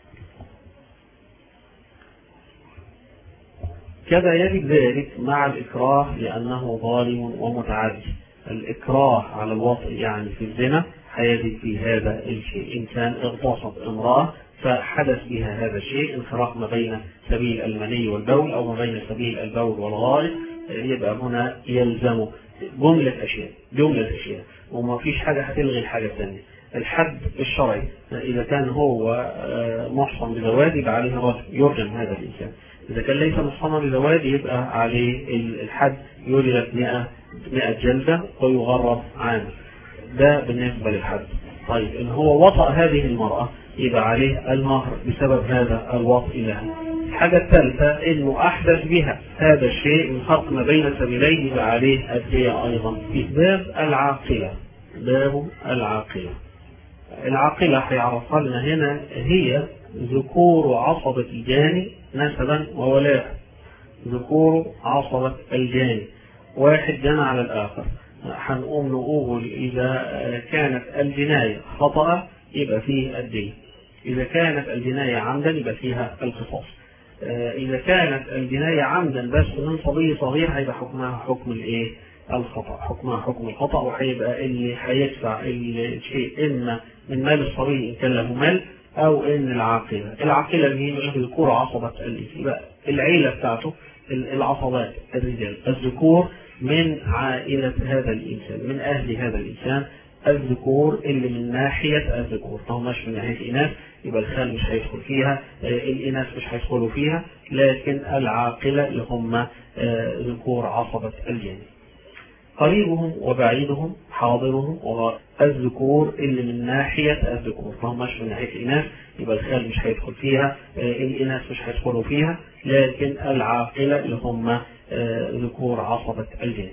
[SPEAKER 1] كذا يجب ذلك مع الإكراه لأنه ظالم ومتعدي الإكراه على الوطء يعني في الزنا هيجب في هذا الشيء إنسان اغتصب امرأة فحدث بها هذا الشيء انفراق ما بين سبيل المني والبول أو ما بين سبيل البول والغائط يبقى هنا يلزم جملة أشياء جملة أشياء وما فيش حاجة هتلغي الحاجة الثانية الحد الشرعي إذا كان هو محصن بزواج يبقى عليه رجل يرجم هذا الإنسان إذا كان ليس محصنا بزواج يبقى عليه الحد يجلد 100 100 جلدة ويغرب عام ده بالنسبة للحد طيب إن هو وطأ هذه المرأة يبقى عليه المهر بسبب هذا الوطء لها الحاجة الثالثة إنه أحدث بها هذا الشيء من خلق ما بين سبيليه يبقى عليه الدية أيضا في باب العاقلة باب العاقلة العاقلة هيعرفها لنا هنا هي ذكور عصبة الجاني نسبا وولاء ذكور عصبة الجاني واحد جنى على الآخر هنقوم نقول إذا كانت الجناية خطأ يبقى فيه الدين إذا كانت الجناية عمدا يبقى فيها القصاص إذا كانت الجناية عمدا بس من صبي صغير هيبقى حكمها حكم الإيه؟ الخطأ حكمها حكم الخطأ وهيبقى اللي هيدفع الشيء إما من مال الصبي إن كان له مال أو إن العاقلة العاقلة اللي هي الذكور عصبة يبقى العيلة بتاعته العصبات الرجال الذكور من عائلة هذا الإنسان من أهل هذا الإنسان الذكور اللي من ناحية الذكور فهو مش من ناحية الإناث يبقى الخال مش هيدخل فيها الإناث مش هيدخلوا فيها لكن العاقلة اللي هم ذكور عصبة الجن قريبهم وبعيدهم حاضرهم الذكور اللي من ناحية الذكور فهم مش من ناحية الإناث يبقى الخال مش هيدخل فيها الإناث مش هيدخلوا فيها لكن العاقلة اللي هم ذكور عصبة الجن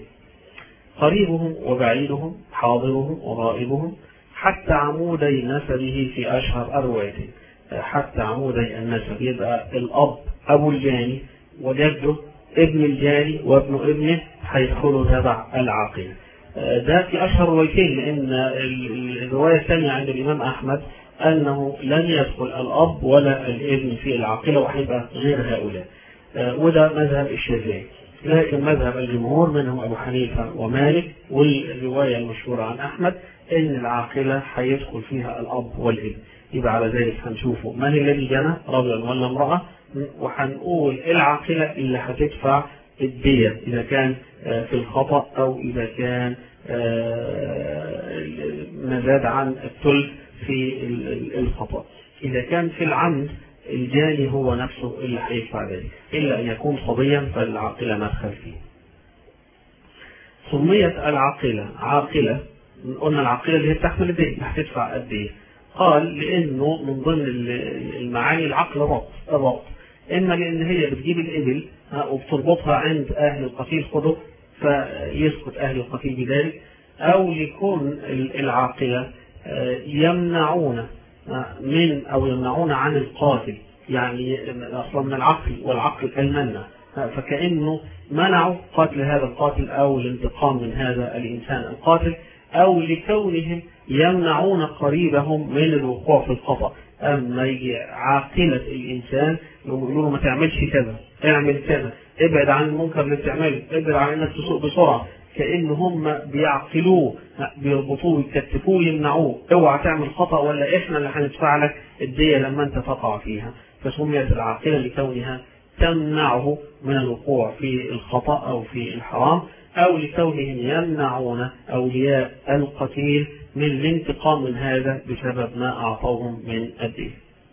[SPEAKER 1] قريبهم وبعيدهم حاضرهم وغائبهم حتى عمودي نسبه في أشهر أرواته حتى عمودي النسب يبقى الأب أبو الجاني وجده ابن الجاني وابن ابنه هيدخلوا تبع العاقلة ده في أشهر روايتين لأن الرواية الثانية عند الإمام أحمد أنه لن يدخل الأب ولا الابن في العاقلة وهيبقى غير هؤلاء وده مذهب الشافعي لكن مذهب الجمهور منهم أبو حنيفة ومالك والرواية المشهورة عن أحمد أن العاقلة هيدخل فيها الأب والابن يبقى على ذلك هنشوفه من الذي جنى رجلا ولا امرأة وهنقول العاقلة اللي هتدفع الدية إذا كان في الخطأ أو إذا كان ما زاد عن الثلث في الخطأ إذا كان في العمد الجاني هو نفسه اللي هيدفع ذلك إلا أن يكون صبيا فالعاقلة مدخل فيه سميت العاقلة عاقلة قلنا العاقلة اللي هي بتحمل الدين هتدفع قد ايه قال لأنه من ضمن المعاني العقل ربط الربط إما لأن هي بتجيب الإبل وبتربطها عند أهل القتيل خده فيسكت أهل القتيل بذلك أو يكون العاقلة يمنعون من أو يمنعون عن القاتل يعني أصلا من العقل والعقل كالمنة فكأنه منعوا قتل هذا القاتل أو الانتقام من هذا الإنسان القاتل أو لكونهم يمنعون قريبهم من الوقوع في الخطأ أما يجي عاقلة الإنسان يقولوا له ما تعملش كذا اعمل كذا ابعد عن المنكر اللي بتعمله ابعد عن انك تسوق بسرعة كأن هم بيعقلوه بيربطوه يكتفوه يمنعوه اوعى تعمل خطأ ولا احنا اللي هندفع لك الدية لما انت تقع فيها فسميت العاقلة لكونها تمنعه من الوقوع في الخطأ أو في الحرام أو لكونهم يمنعون أولياء القتيل من الانتقام من هذا بسبب ما أعطوهم من الدين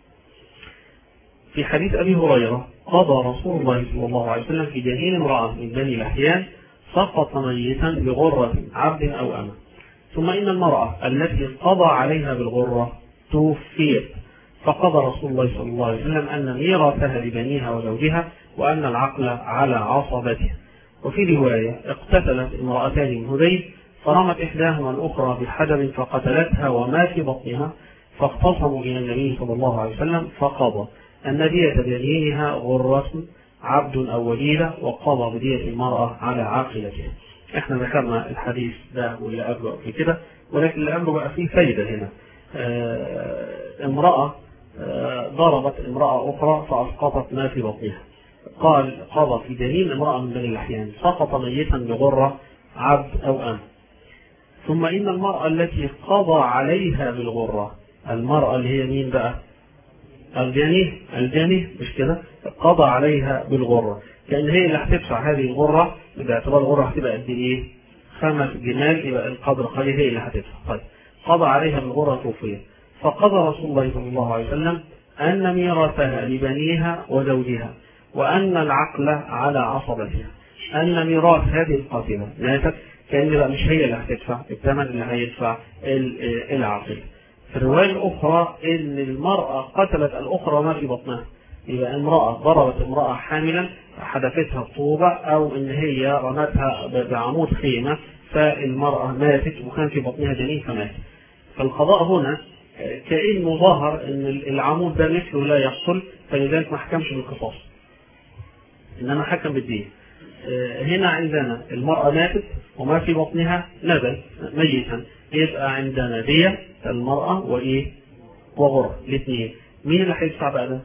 [SPEAKER 1] في حديث أبي هريرة قضى رسول الله صلى الله عليه وسلم في جنين امرأة من بني لحيان سقط ميتا بغرة عبد أو أمة ثم إن المرأة التي قضى عليها بالغرة توفيت فقضى رسول الله صلى الله عليه وسلم أن ميراثها لبنيها وزوجها وأن العقل على عصبتها وفي رواية اقتتلت امرأتان من هذيل فرمت إحداهما الأخرى بحجر فقتلتها وما في بطنها فاختصموا إلى النبي صلى الله عليه وسلم فقضى أن دية بنينها غرة عبد أو وليدة وقضى بدية المرأة على عاقلتها احنا ذكرنا الحديث ده واللي قبله في كده ولكن اللي قبله بقى فيه فايدة هنا اه امرأة اه ضربت امرأة أخرى فأسقطت ما في بطنها قال قضى في دليل امرأة من بني الأحيان سقط ميتا بغرة عبد أو أم ثم إن المرأة التي قضى عليها بالغرة المرأة اللي هي مين بقى الجانيه الجانيه مش كده قضى عليها بالغرة لأن هي اللي هتدفع هذه الغرة باعتبار الغرة هتبقى قد إيه خمس جمال يبقى القدر قليل هي اللي هتدفع طيب قضى عليها بالغرة توفية فقضى رسول الله صلى الله عليه وسلم أن ميراثها لبنيها وزوجها وأن العقل على عصبتها أن ميراث هذه القاتلة ماتت كأن بقى مش هي اللي هتدفع الثمن اللي هيدفع العاقل في الرواية الأخرى إن المرأة قتلت الأخرى ما في بطنها يبقى امرأة ضربت امرأة حاملا حدفتها الطوبة أو إن هي رمتها بعمود خيمة فالمرأة ماتت وكان في بطنها جنين فماتت فالقضاء هنا كأنه ظهر إن العمود ده مثله لا يقتل فلذلك ما حكمش بالقصاص إنما حكم بالدين هنا عندنا المرأة ماتت وما في بطنها نبل ميتا يبقى عندنا دية المرأة وإيه وغرة الاثنين مين اللي هيدفع بقى ده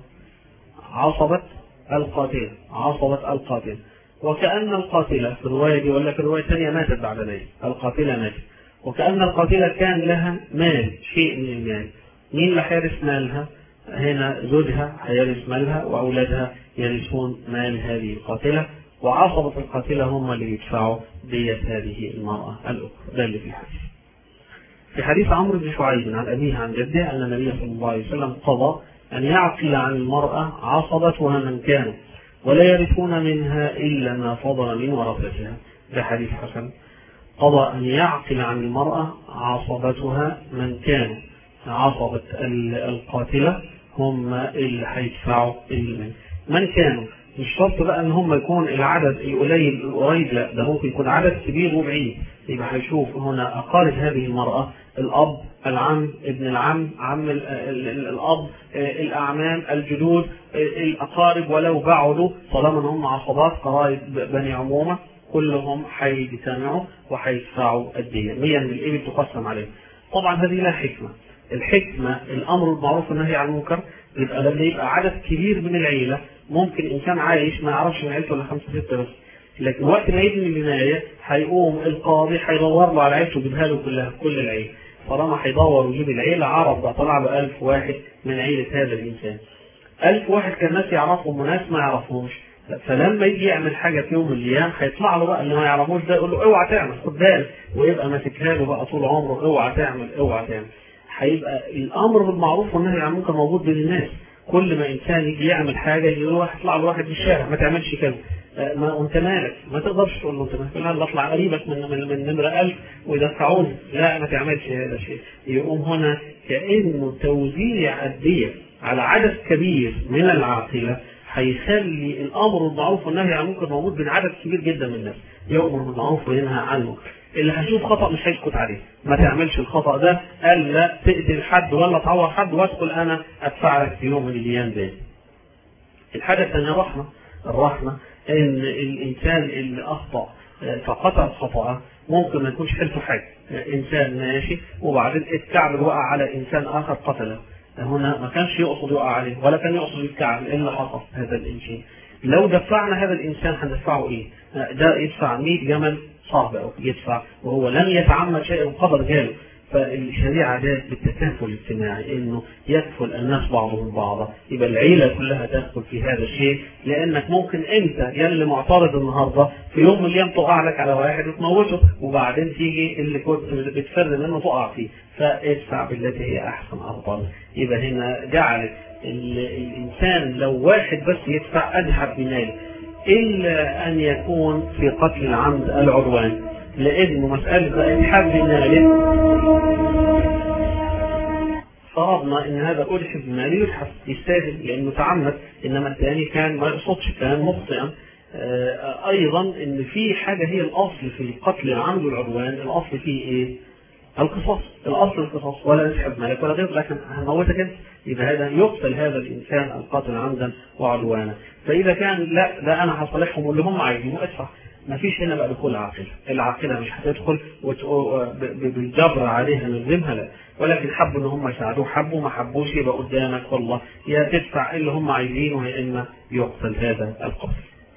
[SPEAKER 1] عصبة القاتلة عصبة القاتل وكأن القاتلة في الرواية دي يقول لك الرواية الثانية ماتت بعد ذلك القاتلة ماتت وكأن القاتلة كان لها مال شيء من المال مين اللي هيرث مالها هنا زوجها هيرث مالها وأولادها يرثون مال هذه القاتلة وعصبة القاتلة هم اللي يدفعوا دية هذه المرأة الأخرى ده اللي في الحديث في حديث عمرو بن شعيب عن أبيه عن جده أن النبي صلى الله عليه وسلم قضى أن يعقل عن المرأة عصبتها من كانوا ولا يرثون منها إلا ما فضل من ورثتها ده حديث حسن قضى أن يعقل عن المرأة عصبتها من كانوا عصبة القاتلة هم اللي هيدفعوا المال من كانوا مش شرط بقى ان هم يكون العدد القليل القريب لا ده ممكن يكون عدد كبير وبعيد يبقى هيشوف هنا اقارب هذه المراه الاب العم ابن العم عم ال ال ال الاب الاعمام الجدود الاقارب ولو بعدوا طالما ان هم عصبات قرايب بني عمومه كلهم هيجتمعوا وهيدفعوا الدية 100 من الإبل تقسم عليهم طبعا هذه لا حكمة الحكمة الأمر المعروف والنهي عن المنكر يبقى لما يبقى عدد كبير من العيلة ممكن إنسان عايش ما يعرفش من عيلته إلا خمسة ستة بس لكن وقت ما يبني البناية هيقوم القاضي هيدور له على عيلته ويجيبها له كلها كل العيلة طالما هيدور ويجيب العيلة عرف بقى طلع له 1000 واحد من عيلة هذا الإنسان 1000 واحد كان ناس يعرفهم وناس ما يعرفهمش فلما يجي يعمل حاجه في يوم من الايام هيطلع له بقى اللي ما يعرفوش ده يقول له اوعى تعمل خد بالك ويبقى ماسكها له بقى طول عمره اوعى تعمل اوعى تعمل هيبقى الامر بالمعروف والنهي عن المنكر موجود بين الناس كل ما انسان يجي يعمل حاجه يقول له يطلع له واحد في الشارع ما تعملش كذا ما وانت مالك ما تقدرش تقول له انت مالك لا اطلع قريبك من من, من نمره 1000 ويدفعوني لا ما تعملش هذا الشيء يقوم هنا كانه توزيع الديه على عدد كبير من العاقله هيخلي الامر بالمعروف والنهي عن المنكر موجود بين عدد كبير جدا من الناس يامر بالمعروف وينهى عن المنكر اللي هيشوف خطا مش هيسكت عليه ما تعملش الخطا ده قال لا تقتل حد ولا تعور حد وادخل انا ادفع لك في يوم من الايام ده الحاجه الثانيه الرحمه الرحمه ان الانسان اللي اخطا فقطع خطأه ممكن ما يكونش حلته حاجه انسان ماشي وبعدين الكعب وقع على انسان اخر قتله هنا ما كانش يقصد يقع عليه ولا كان يقصد الكعب ايه اللي حصل هذا الانسان لو دفعنا هذا الانسان هندفعه ايه ده يدفع 100 جمل صعب او يدفع وهو لم يتعمد شيء القدر جاله فالشريعة ده بالتكافل الاجتماعي انه يكفل الناس بعضهم بعضا يبقى العيلة كلها تدخل في هذا الشيء لانك ممكن انت يا اللي معترض النهاردة في يوم من الايام تقع لك على واحد وتموته وبعدين تيجي اللي كنت بتفر منه تقع فيه فادفع بالتي هي احسن افضل يبقى هنا جعلت الانسان لو واحد بس يدفع ادفع بمال الا ان يكون في قتل العمد العدوان لانه مسألة إلحاق بمال فرضنا ان هذا ألحق بمال يلحق يستاهل لانه تعمد انما الثاني كان ما يقصدش كان مخطئا ايضا ان في حاجة هي الاصل في القتل العمد والعدوان الاصل فيه ايه القصاص الاصل القصاص ولا يسحب مالك ولا غير لكن هنموتك انت يبقى هذا يقتل هذا الانسان القاتل عمدا وعدوانا فاذا كان لا ده انا هصالحهم واللي هم عايزينه ادفع ما فيش هنا بقى دخول عاقله العاقله مش هتدخل بالجبر عليها نلزمها لا ولكن حبوا ان هم يساعدوه حبوا ما حبوش يبقى قدامك والله يا تدفع اللي هم عايزينه يا اما يقتل هذا القتل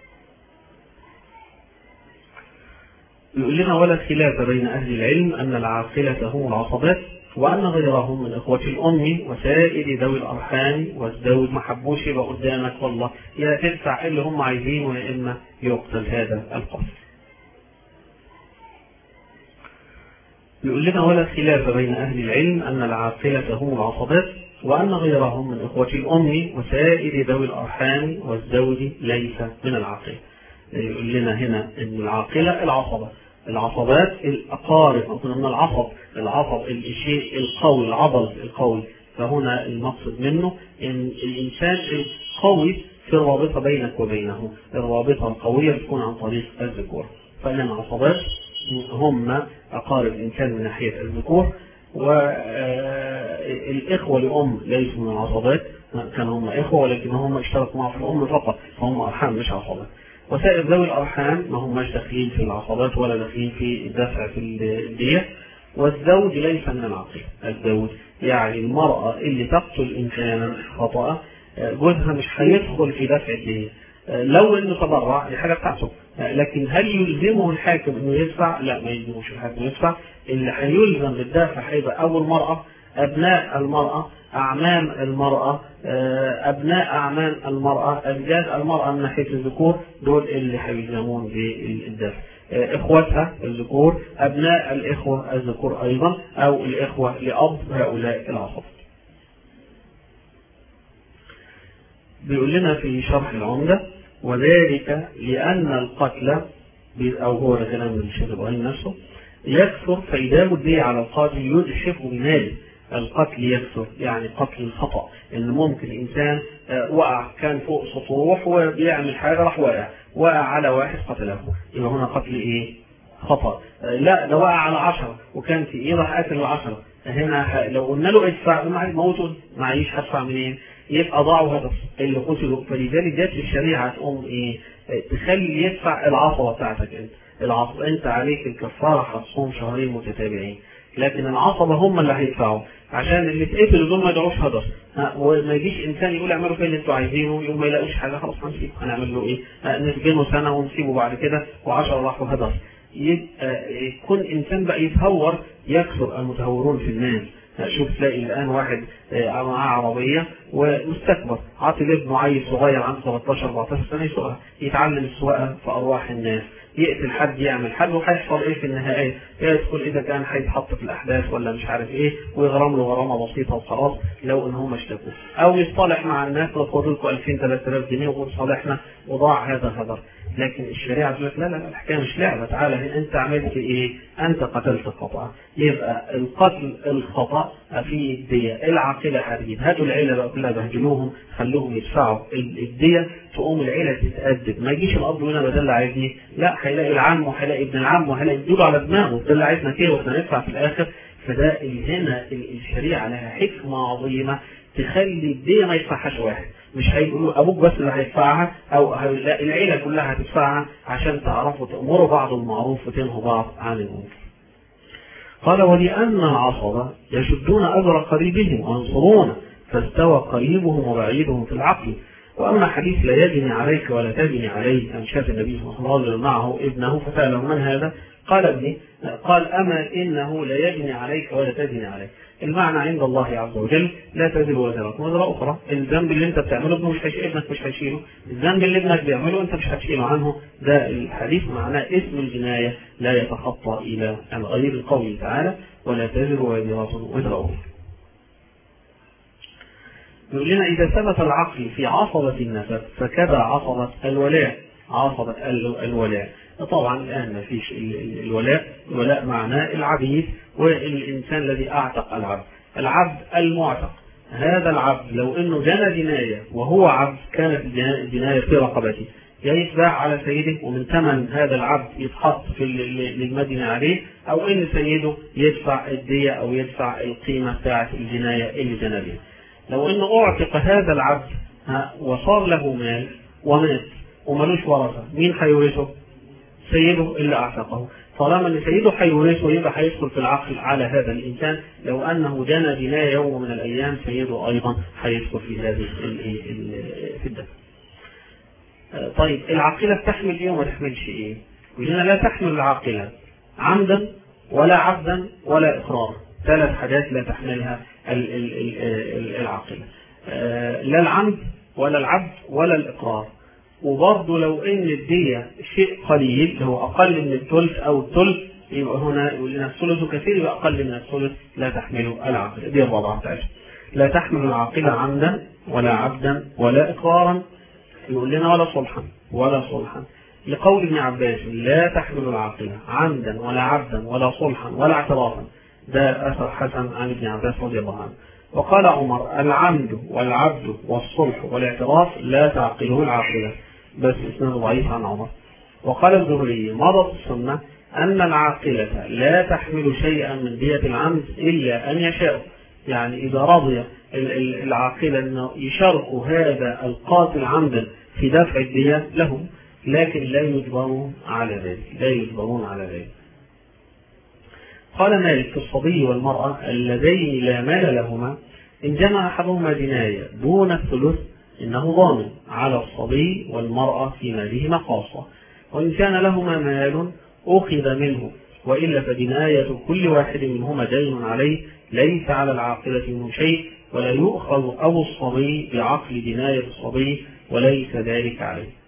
[SPEAKER 1] يقول لنا ولا خلاف بين اهل العلم ان العاقله هم العصبات وأن غيرهم من إخوة الأم وسائر ذوي الأرحام والزوج ما حبوش يبقى قدامك والله يا تدفع اللي هم عايزينه يا إما يقتل هذا القتل. يقول لنا ولا خلاف بين أهل العلم أن العاقلة هم العصبات وأن غيرهم من إخوة الأم وسائر ذوي الأرحام والزوج ليس من العاقلة. يقول لنا هنا أن العاقلة العصبة العصبات الأقارب أو من العصب العصب الشيء القوي العضل القوي فهنا المقصد منه ان الانسان القوي في الرابطه بينك وبينه الرابطه القويه بتكون عن طريق الذكور فان العصبات هم اقارب الانسان من ناحيه الذكور والاخوه لام ليسوا من العصبات كانوا هم اخوه ولكن هم اشتركوا معه في الام فقط فهم ارحام مش عصبات وسائر ذوي الارحام ما هماش داخلين في العصبات ولا داخلين في الدفع في الديه والزوج ليس من العقل الزوج يعني المرأة اللي تقتل إنسانا خطأ جوزها مش هيدخل في دفع الدين لو انه تبرع دي حاجه بتاعته لكن هل يلزمه الحاكم انه يدفع؟ لا ما يلزموش الحاكم يدفع اللي هيلزم بالدافع هيبقى اول مرأة ابناء المرأة اعمام المرأة ابناء اعمام المرأة ازواج المرأة من ناحية الذكور دول اللي هيلزمون بالدفع اخوتها الذكور ابناء الاخوه الذكور ايضا او الاخوه لاب هؤلاء العصب بيقول لنا في شرح العمده وذلك لان القتل او هو ده كلام الشيخ ابراهيم نفسه يكثر فإدام الدية على القاتل يجحف بماله القتل يكثر يعني قتل الخطأ ان ممكن انسان وقع كان فوق سطوح وبيعمل حاجة راح واقع وقع على واحد قتله يبقى هنا قتل ايه خطأ لا ده وقع على عشرة وكان في ايه راح قتل العشرة هنا لو قلنا له ادفع معي موته معيش هدفع منين يبقى ضاعوا هدف اللي قتلوا فلذلك جت الشريعه تقوم ايه تخلي يدفع العصبه بتاعتك انت العصبه انت عليك الكفاره هتصوم شهرين متتابعين لكن العصبه هم اللي هيدفعوا عشان اللي اتقتلوا دول ما يدعوش هدر وما يجيش انسان يقول اعملوا فيه اللي انتوا عايزينه يوم ما يلاقوش حاجه خلاص هنسيبه هنعمل له ايه؟ نسجنه سنه ونسيبه بعد كده و10 راحوا هدر يبقى يكون انسان بقى يتهور يكثر المتهورون في الناس شوف تلاقي الان واحد معاه عربيه ومستكبر عاطل ابنه عيل صغير عنده 13 14 سنه يسوقها يتعلم السواقه في ارواح الناس يقتل حد يعمل حد وهيحصل ايه في النهايه؟ يدخل اذا كان هيتحط في الاحداث ولا مش عارف ايه ويغرم له غرامه بسيطه وخلاص لو ان هم اشتكوا او يصطلح مع الناس وخدوا لكم 2000 3000 جنيه وقول صالحنا وضاع هذا هدر لكن الشريعه تقول لك لا لا الحكايه مش لعبه تعالى انت عملت ايه؟ انت قتلت خطا يبقى القتل الخطا في الديه العاقله حديد هاتوا العيله بقى كلها بهدلوهم خلوهم يدفعوا الديه تقوم العيله تتادب ما يجيش الاب هنا بدل اللي عايز ايه؟ لا هيلاقي العم وهيلاقي ابن العم وهيلاقي يدوله على دماغه ده اللي عايزنا كده واحنا ندفع في الاخر فده هنا الشريعه لها حكمه عظيمه تخلي الديه ما يدفعهاش واحد مش هيقولوا ابوك بس اللي هيدفعها او لا العيله كلها هتدفعها عشان تعرفوا تامروا بعض بالمعروف وتنهوا بعض عن المنكر. قال ولأن العصبة يشدون أجر قريبهم وينصرونه فاستوى قريبهم وبعيدهم في العقل وأما حديث لا يجني عليك ولا تجني عليه أن شاف النبي صلى الله عليه وسلم معه ابنه فسأله من هذا؟ قال ابني قال أما إنه لا يجني عليك ولا تجني عليه المعنى عند الله عز وجل لا تزر وزرة وزرة أخرى الذنب اللي أنت بتعمله ابنه مش هيشيل ابنك مش هيشيله الذنب اللي ابنك بيعمله أنت مش هتشيله عنه ده الحديث معناه اسم الجناية لا يتخطى إلى الغير قوله تعالى ولا تزر وزرة وزر أخرى يقول لنا إذا ثبت العقل في عصبة النسب فكذا عصبة الولاء عصبة الولاء طبعا الآن ما فيش الولاء الولاء معناه العبيد والإنسان الذي أعتق العبد العبد المعتق هذا العبد لو انه جنى جنايه وهو عبد كانت الجنايه في رقبته يا يتباع على سيده ومن ثمن هذا العبد يتحط في للمدينه عليه او ان سيده يدفع الديه او يدفع القيمه بتاعه الجنايه اللي جنى بها. لو انه اعتق هذا العبد وصار له مال ومات وملوش ورثه مين هيورثه؟ سيده اللي اعتقه طالما ان سيده هيورثه يبقى هيدخل في العقل على هذا الانسان لو انه جنى جنايه يوم من الايام سيده ايضا هيدخل في هذه في الدم. طيب العاقله بتحمل ايه وما تحملش ايه؟ قلنا لا تحمل العاقله عمدا ولا عبدا ولا اقرارا ثلاث حاجات لا تحملها العاقله لا العمد ولا العبد ولا الاقرار وبرضه لو ان الدية شيء قليل اللي هو اقل من الثلث او الثلث يبقى هنا يقول لنا الثلث كثير يبقى اقل من الثلث لا تحمله العاقله دي الرابعه بتاعتها لا تحمل العاقله عمدا ولا عبدا ولا اقرارا يقول لنا ولا صلحا ولا صلحا لقول ابن عباس لا تحمل العاقله عمدا ولا عبدا ولا صلحا ولا اعترافا ده اثر حسن عن ابن عباس رضي الله عنه وقال عمر العمد والعبد والصلح والاعتراف لا تعقله العاقله بس اسناد ضعيف عن عمر وقال الزهري مضت السنة أن العاقلة لا تحمل شيئا من دية العمد إلا أن يشاء يعني إذا رضي العاقلة أنه يشاركوا هذا القاتل عمدا في دفع الدية لهم لكن لا يجبرون على ذلك لا يجبرون على ذلك قال مالك في الصبي والمرأة اللذين لا مال لهما إن جمع أحدهما جناية دون الثلث إنه ضامن على الصبي والمرأة في مالهما خاصة وإن كان لهما مال أخذ منه وإلا فجناية كل واحد منهما دين عليه ليس على العاقلة منه شيء ولا يؤخذ أبو الصبي بعقل جناية الصبي وليس ذلك عليه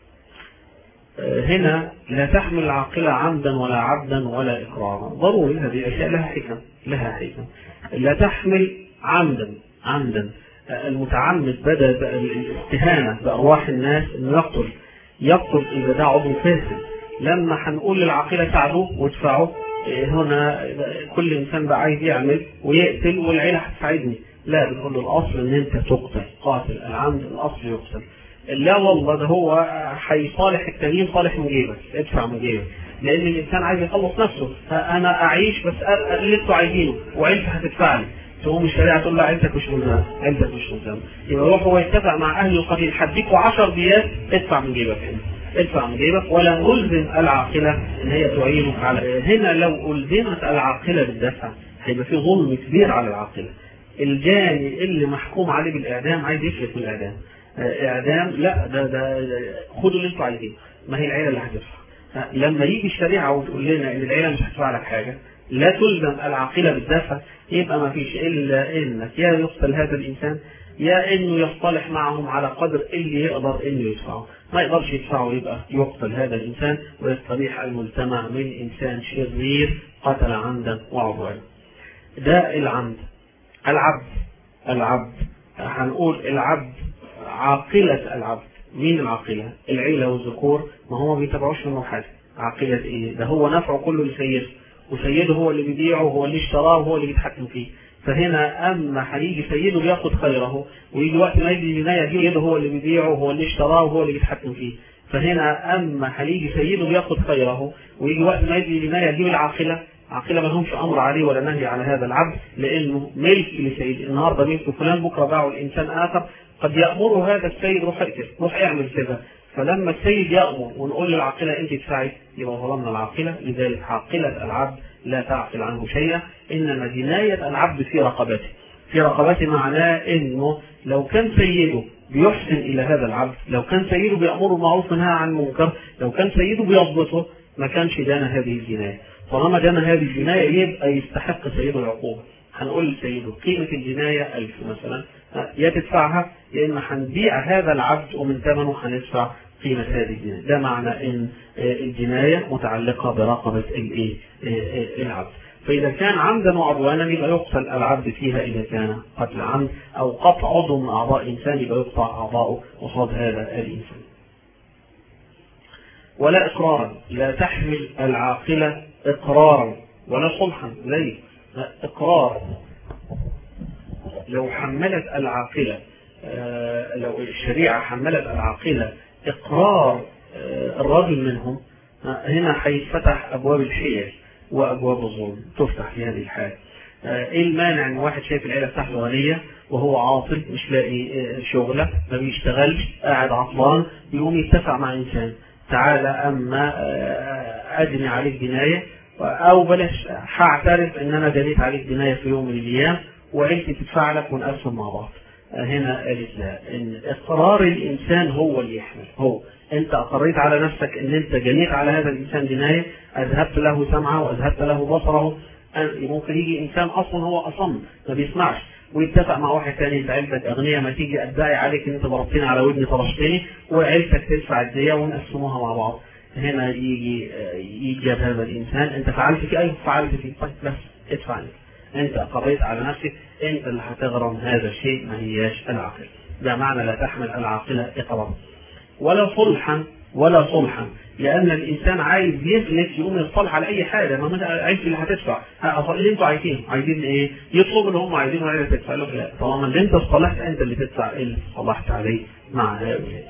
[SPEAKER 1] هنا لا تحمل العاقلة عمدا ولا عبدا ولا إقرارا ضروري هذه أشياء لها حكم لها حكم لا تحمل عمدا عمدا المتعمد بدا الاستهانة بأرواح الناس انه يقتل يقتل إذا ده عضو فاسد لما هنقول للعقيلة ساعدوه وادفعوا هنا كل إنسان بقى عايز يعمل ويقتل والعيلة هتساعدني لا بنقول له الأصل إن أنت تقتل قاتل العمد الأصل يقتل لا والله ده هو هيصالح التانيين صالح من جيبك ادفع من جيبك لأن الإنسان عايز يخلص نفسه فأنا أعيش بس اللي أنتوا عايزينه وعيلتي هتدفع لي تقوم الشريعه تقول له عيلتك مش ملزمه عيلتك مش ملزمه يبقى يروح هو يتفق مع اهل القبيل هديكوا 10 ديات ادفع من جيبك هنا ادفع من جيبك ولا نلزم العاقله ان هي تعينك على هنا لو الزمت العاقله بالدفع هيبقى في ظلم كبير على العاقله الجاني اللي محكوم عليه بالاعدام عايز يفلت من الاعدام اعدام لا ده ده, ده خدوا اللي انتوا عايزينه ما هي العيله اللي هتدفع لما يجي الشريعه وتقول لنا ان العيله مش هتدفع لك حاجه لا تلزم العاقلة بالدفع يبقى ما فيش إلا إنك يا يقتل هذا الإنسان يا إنه يصطلح معهم على قدر اللي يقدر إنه يدفعه ما يقدرش يدفعه يبقى يقتل هذا الإنسان ويستريح المجتمع من إنسان شرير قتل عمدا وعضوعا ده العمد العبد العبد هنقول العبد عاقلة العبد مين العاقلة؟ العيلة والذكور ما هو ما بيتبعوش منه حاجة عاقلة إيه؟ ده هو نفعه كله لسيده وسيده هو اللي بيبيعه وهو اللي اشتراه وهو اللي بيتحكم فيه فهنا اما هيجي سيده بياخد خيره ويجي وقت ما يجي الجنايه دي يده هو اللي بيبيعه وهو اللي اشتراه وهو اللي بيتحكم فيه فهنا اما هيجي سيده بياخد خيره ويجي وقت ما يجي الجنايه يجيب العاقله عاقله ما لهمش امر عليه ولا نهي على هذا العبد لانه ملك لسيده النهارده ملك فلان بكره باعه الانسان اخر قد يأمر هذا السيد روح اقتل روح اعمل كذا فلما السيد يأمر ونقول للعاقلة انت تفعلي يبقى ظلمنا العاقلة لذلك عاقلة العبد لا تعقل عنه شيئا انما جناية العبد في رقبته في رقبته معناه انه لو كان سيده بيحسن الى هذا العبد لو كان سيده بيأمره بالمعروف ونهى عن المنكر لو كان سيده بيضبطه ما كانش دان هذه الجناية طالما دان هذه الجناية يبقى يستحق سيده العقوبة هنقول لسيده قيمة الجناية ألف مثلا يا تدفعها يا إما هنبيع هذا العبد ومن ثمنه هندفع قيمة هذه الجناية ده معنى إن الجناية متعلقة برقبة الإيه العبد فإذا كان عمدا وعدوانا يبقى يقتل العبد فيها إذا كان قتل عمد أو قطع عضو من أعضاء إنسان يبقى يقطع أعضاؤه قصاد هذا الإنسان ولا إقرارا لا تحمل العاقلة إقرارا ولا صلحا زي إقرار لو حملت العاقلة لو الشريعة حملت العاقلة إقرار الراجل منهم هنا هيتفتح أبواب الحيل وأبواب الظلم تفتح في هذه الحالة ايه المانع ان واحد شايف العيله بتاعته غنيه وهو عاطل مش لاقي شغله ما بيشتغلش قاعد عطلان يقوم يتفق مع انسان تعالى اما اجني عليك جنايه او بلاش هعترف ان انا جنيت عليك جنايه في يوم من الايام وعيلتي تدفع لك ونقسم مع بعض هنا قالت لا ان اقرار الانسان هو اللي يحمل هو انت اقريت على نفسك ان انت جنيت على هذا الانسان جنايه اذهبت له سمعه واذهبت له بصره ممكن يجي انسان اصلا هو اصم ما بيسمعش ويتفق مع واحد تاني انت عيلتك اغنياء ما تيجي ادعي عليك ان انت ضربتني على ودني طرشتني وعيلتك تدفع الدية ونقسموها مع بعض هنا يجي يجي هذا الانسان انت فعلت فيه ايوه فعلت فيه طيب بس ادفع لي انت اقريت على نفسك انت اللي هتغرم هذا الشيء ما هياش العاقل ده معنى لا تحمل العاقلة اقرار ولا صلحا ولا صلحا لان الانسان عايز يفلت يقوم يصطلح على اي حاجه ما انت عايز اللي هتدفع اللي انتوا عايزينه عايزين ايه يطلبوا اللي هم عايزينه ولا تدفع له لا طالما اللي انت اصطلحت انت اللي تدفع اللي صلحت عليه مع هؤلاء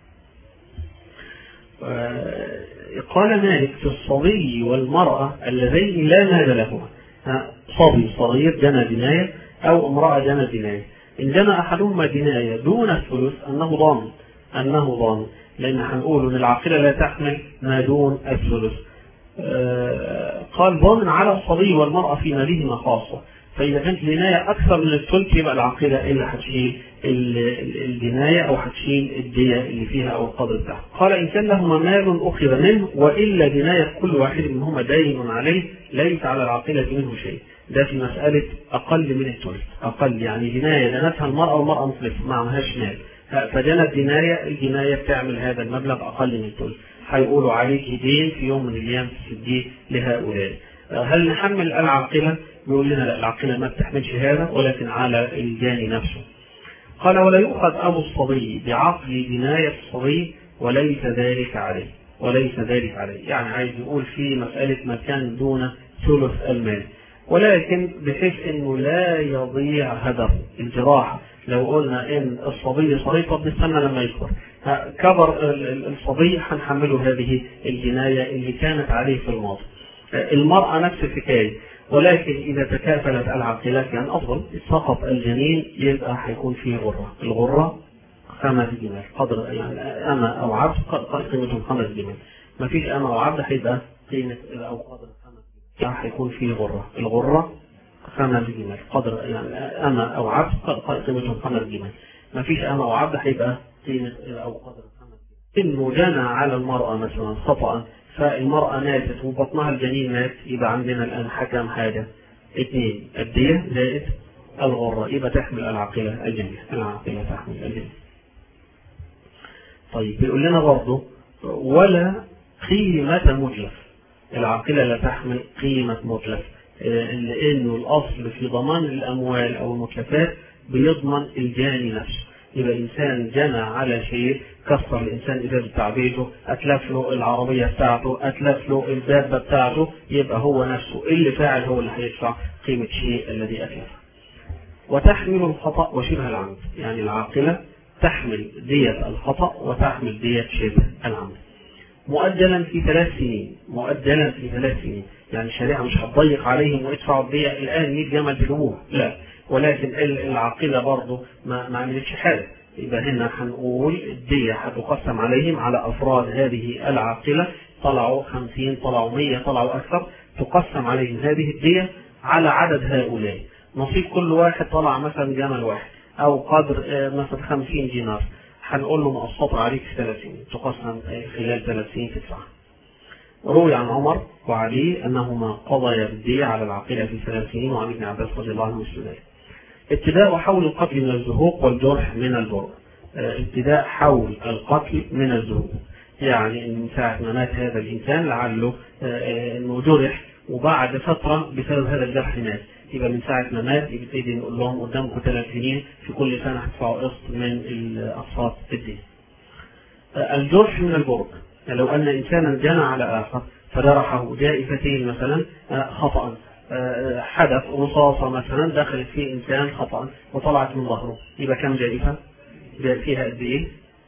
[SPEAKER 1] قال مالك في الصبي والمرأة اللذين لا مال لهما صبي صغير جنى جناية أو امرأة جنى جناية إن جنى أحدهما جناية دون الثلث أنه ضامن أنه ضامن لأن هنقول أن العاقلة لا تحمل ما دون الثلث آه قال ضامن على الصبي والمرأة في مالهما خاصة فإذا كانت جناية أكثر من الثلث يبقى العاقلة اللي هتشيل الجناية أو هتشيل الدية اللي فيها أو القدر بتاعها. قال إن كان لهما مال أخذ منه وإلا جناية كل واحد منهما دين عليه ليس على العاقلة منه شيء. ده في مسألة أقل من الثلث، أقل يعني جناية دنتها المرأة والمرأة مفلسة ما معهاش مال. فجنت جناية الجناية بتعمل هذا المبلغ أقل من الثلث. هيقولوا عليك دين في يوم من الأيام تسديه لهؤلاء. هل نحمل العاقلة؟ بيقول لنا لا العاقلة ما بتحملش هذا ولكن على الجاني نفسه. قال ولا يؤخذ أبو الصبي بعقل جناية الصبي وليس ذلك عليه وليس ذلك عليه يعني عايز يقول في مسألة مكان دون ثلث المال ولكن بحيث انه لا يضيع هدف الجراحة لو قلنا ان الصبي صغير طب نستنى لما يكبر كبر الصبي هنحمله هذه الجناية اللي كانت عليه في الماضي المرأة نفس الحكاية ولكن إذا تكافلت العاقلات يعني أفضل سقط الجنين يبقى هيكون فيه غرة الغرة خمس جمال قدر يعني أما أو عبد قيمتهم خمس جمال ما فيش أما أو عبد هيبقى قيمة أو قدر خمس جمال هيكون فيه غرة الغرة خمس جمال قدر يعني أما أو عبد قيمتهم خمس جمال ما فيش أما أو عبد هيبقى قيمة أو قدر خمس جمال إنه جنى على المرأة مثلا خطأ فالمرأة ماتت وبطنها الجنين مات يبقى عندنا الآن حكم حاجة اثنين الدية زائد الغرة يبقى تحمل العاقلة الجنية العاقلة تحمل الجنية طيب بيقول لنا برضه ولا قيمة متلف العاقلة لا تحمل قيمة متلف لأنه الأصل في ضمان الأموال أو المتلفات بيضمن الجاني نفسه يبقى إنسان جنى على شيء كسر الإنسان إزاز بتاع بيته أتلف له العربية بتاعته أتلف له الدابة بتاعته يبقى هو نفسه اللي فاعل هو اللي هيدفع قيمة الشيء الذي أتلفه وتحمل الخطأ وشبه العمد يعني العاقلة تحمل دية الخطأ وتحمل دية شبه العمد مؤجلا في ثلاث سنين مؤجلا في ثلاث سنين يعني الشريعة مش هتضيق عليهم ويدفعوا الدية الآن 100 جمل بدموع لا ولكن العاقلة برضه ما, ما عملتش حاجة يبقى هنا هنقول الدية هتقسم عليهم على أفراد هذه العاقلة طلعوا 50 طلعوا 100 طلعوا أكثر تقسم عليهم هذه الدية على عدد هؤلاء نصيب كل واحد طلع مثلا جمل واحد أو قدر مثلا 50 دينار هنقول له مقسطة عليك 30 تقسم خلال 30 في تسعة روي عن عمر وعلي أنهما قضيا بالدية على العاقلة في ثلاث سنين وعن ابن عباس رضي الله عنه وسلم ابتداء حول القتل من الزهوق والجرح من البرء ابتداء حول القتل من الزهوق يعني من ساعة ما مات هذا الإنسان لعله أنه جرح وبعد فترة بسبب هذا الجرح مات يبقى من ساعة ما مات يبتدي نقول لهم قدامكم ثلاث سنين في كل سنة هتدفعوا قسط من الأقساط الدين. الجرح من البرء لو أن إنسانا جنى على آخر فجرحه جائفتين مثلا خطأ حدث رصاصة مثلا دخلت في إنسان خطأ وطلعت من ظهره يبقى كم جائفة؟ فيها قد إيه؟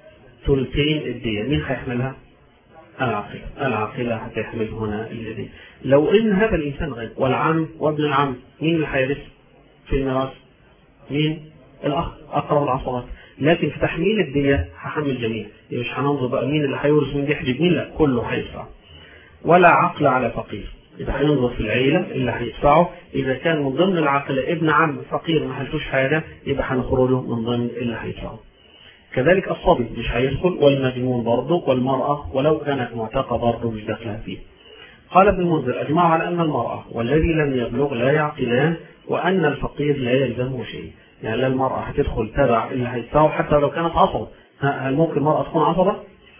[SPEAKER 1] ثلثين الدية مين هيحملها؟ العاقلة العاقلة هتحمل هنا الدية لو إن هذا الإنسان غير والعم وابن العم مين اللي هيرث في الميراث؟ مين؟ الأخ أقرب العصبات لكن في تحميل الدية هحمل جميع مش هننظر بقى مين اللي هيورث مين يحجب مين لا كله هيدفع ولا عقل على فقير إذا هينظر في العيلة اللي هيدفعه إذا كان من ضمن العقلة ابن عم فقير ما حلتوش حاجة يبقى هنخرجه من ضمن اللي هيدفعه كذلك الصبي مش هيدخل والمجنون برضه والمرأة ولو كانت معتقة برضه مش داخلها فيه قال ابن المنذر أجمعوا على أن المرأة والذي لم يبلغ لا يعقلان وأن الفقير لا يلزمه شيء يعني لا المرأة هتدخل تبع اللي هيدفعه حتى لو كانت عصبة هل ممكن المرأة تكون عصبة؟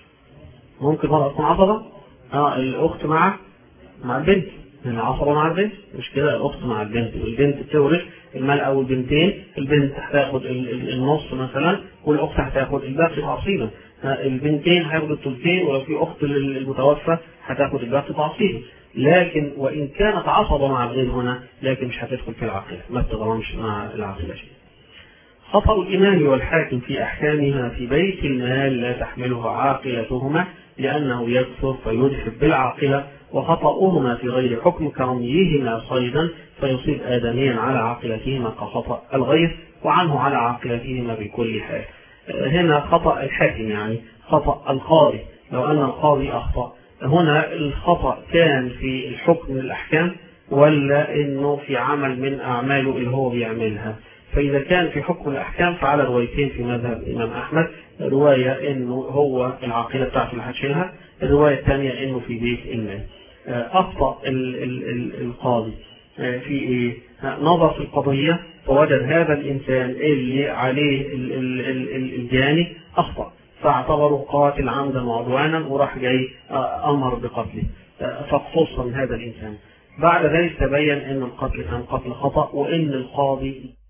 [SPEAKER 1] ممكن المرأة تكون عصبة؟ اه الأخت مع مع البنت يعني عصبة مع البنت مش كده الأخت مع البنت والبنت تورث المال أو البنتين البنت هتاخد النص مثلا والأخت هتاخد الباقي تعصيبا البنتين هياخدوا الثلثين ولو في أخت للمتوفى هتاخد الباقي تعصيبا لكن وإن كانت عصبة مع الغير هنا لكن مش هتدخل في العقيدة ما بتضمنش مع العقيدة شيء خطأ الإمام والحاكم في أحكامها في بيت المال لا تحمله عاقلتهما لأنه يكثر فيدحب بالعاقلة وخطأهما في غير حكم كرميهما صيدا فيصيب آدميا على عاقلتهما كخطأ الغير وعنه على عاقلتهما بكل حال هنا خطأ الحاكم يعني خطأ القاضي لو أن القاضي أخطأ هنا الخطأ كان في الحكم الأحكام ولا إنه في عمل من أعماله اللي هو بيعملها فإذا كان في حكم الأحكام فعلى روايتين في مذهب الإمام أحمد رواية إنه هو العقيدة بتاعته اللي هتشيلها الرواية الثانية إنه في بيت المال أخطأ ال ال ال القاضي في إيه؟ نظر في القضية فوجد هذا الإنسان اللي عليه ال ال ال الجاني أخطأ فاعتبره قاتل عمدا وعدوانا وراح جاي أمر بقتله فاقتص من هذا الإنسان بعد ذلك تبين أن القتل كان قتل خطأ وأن القاضي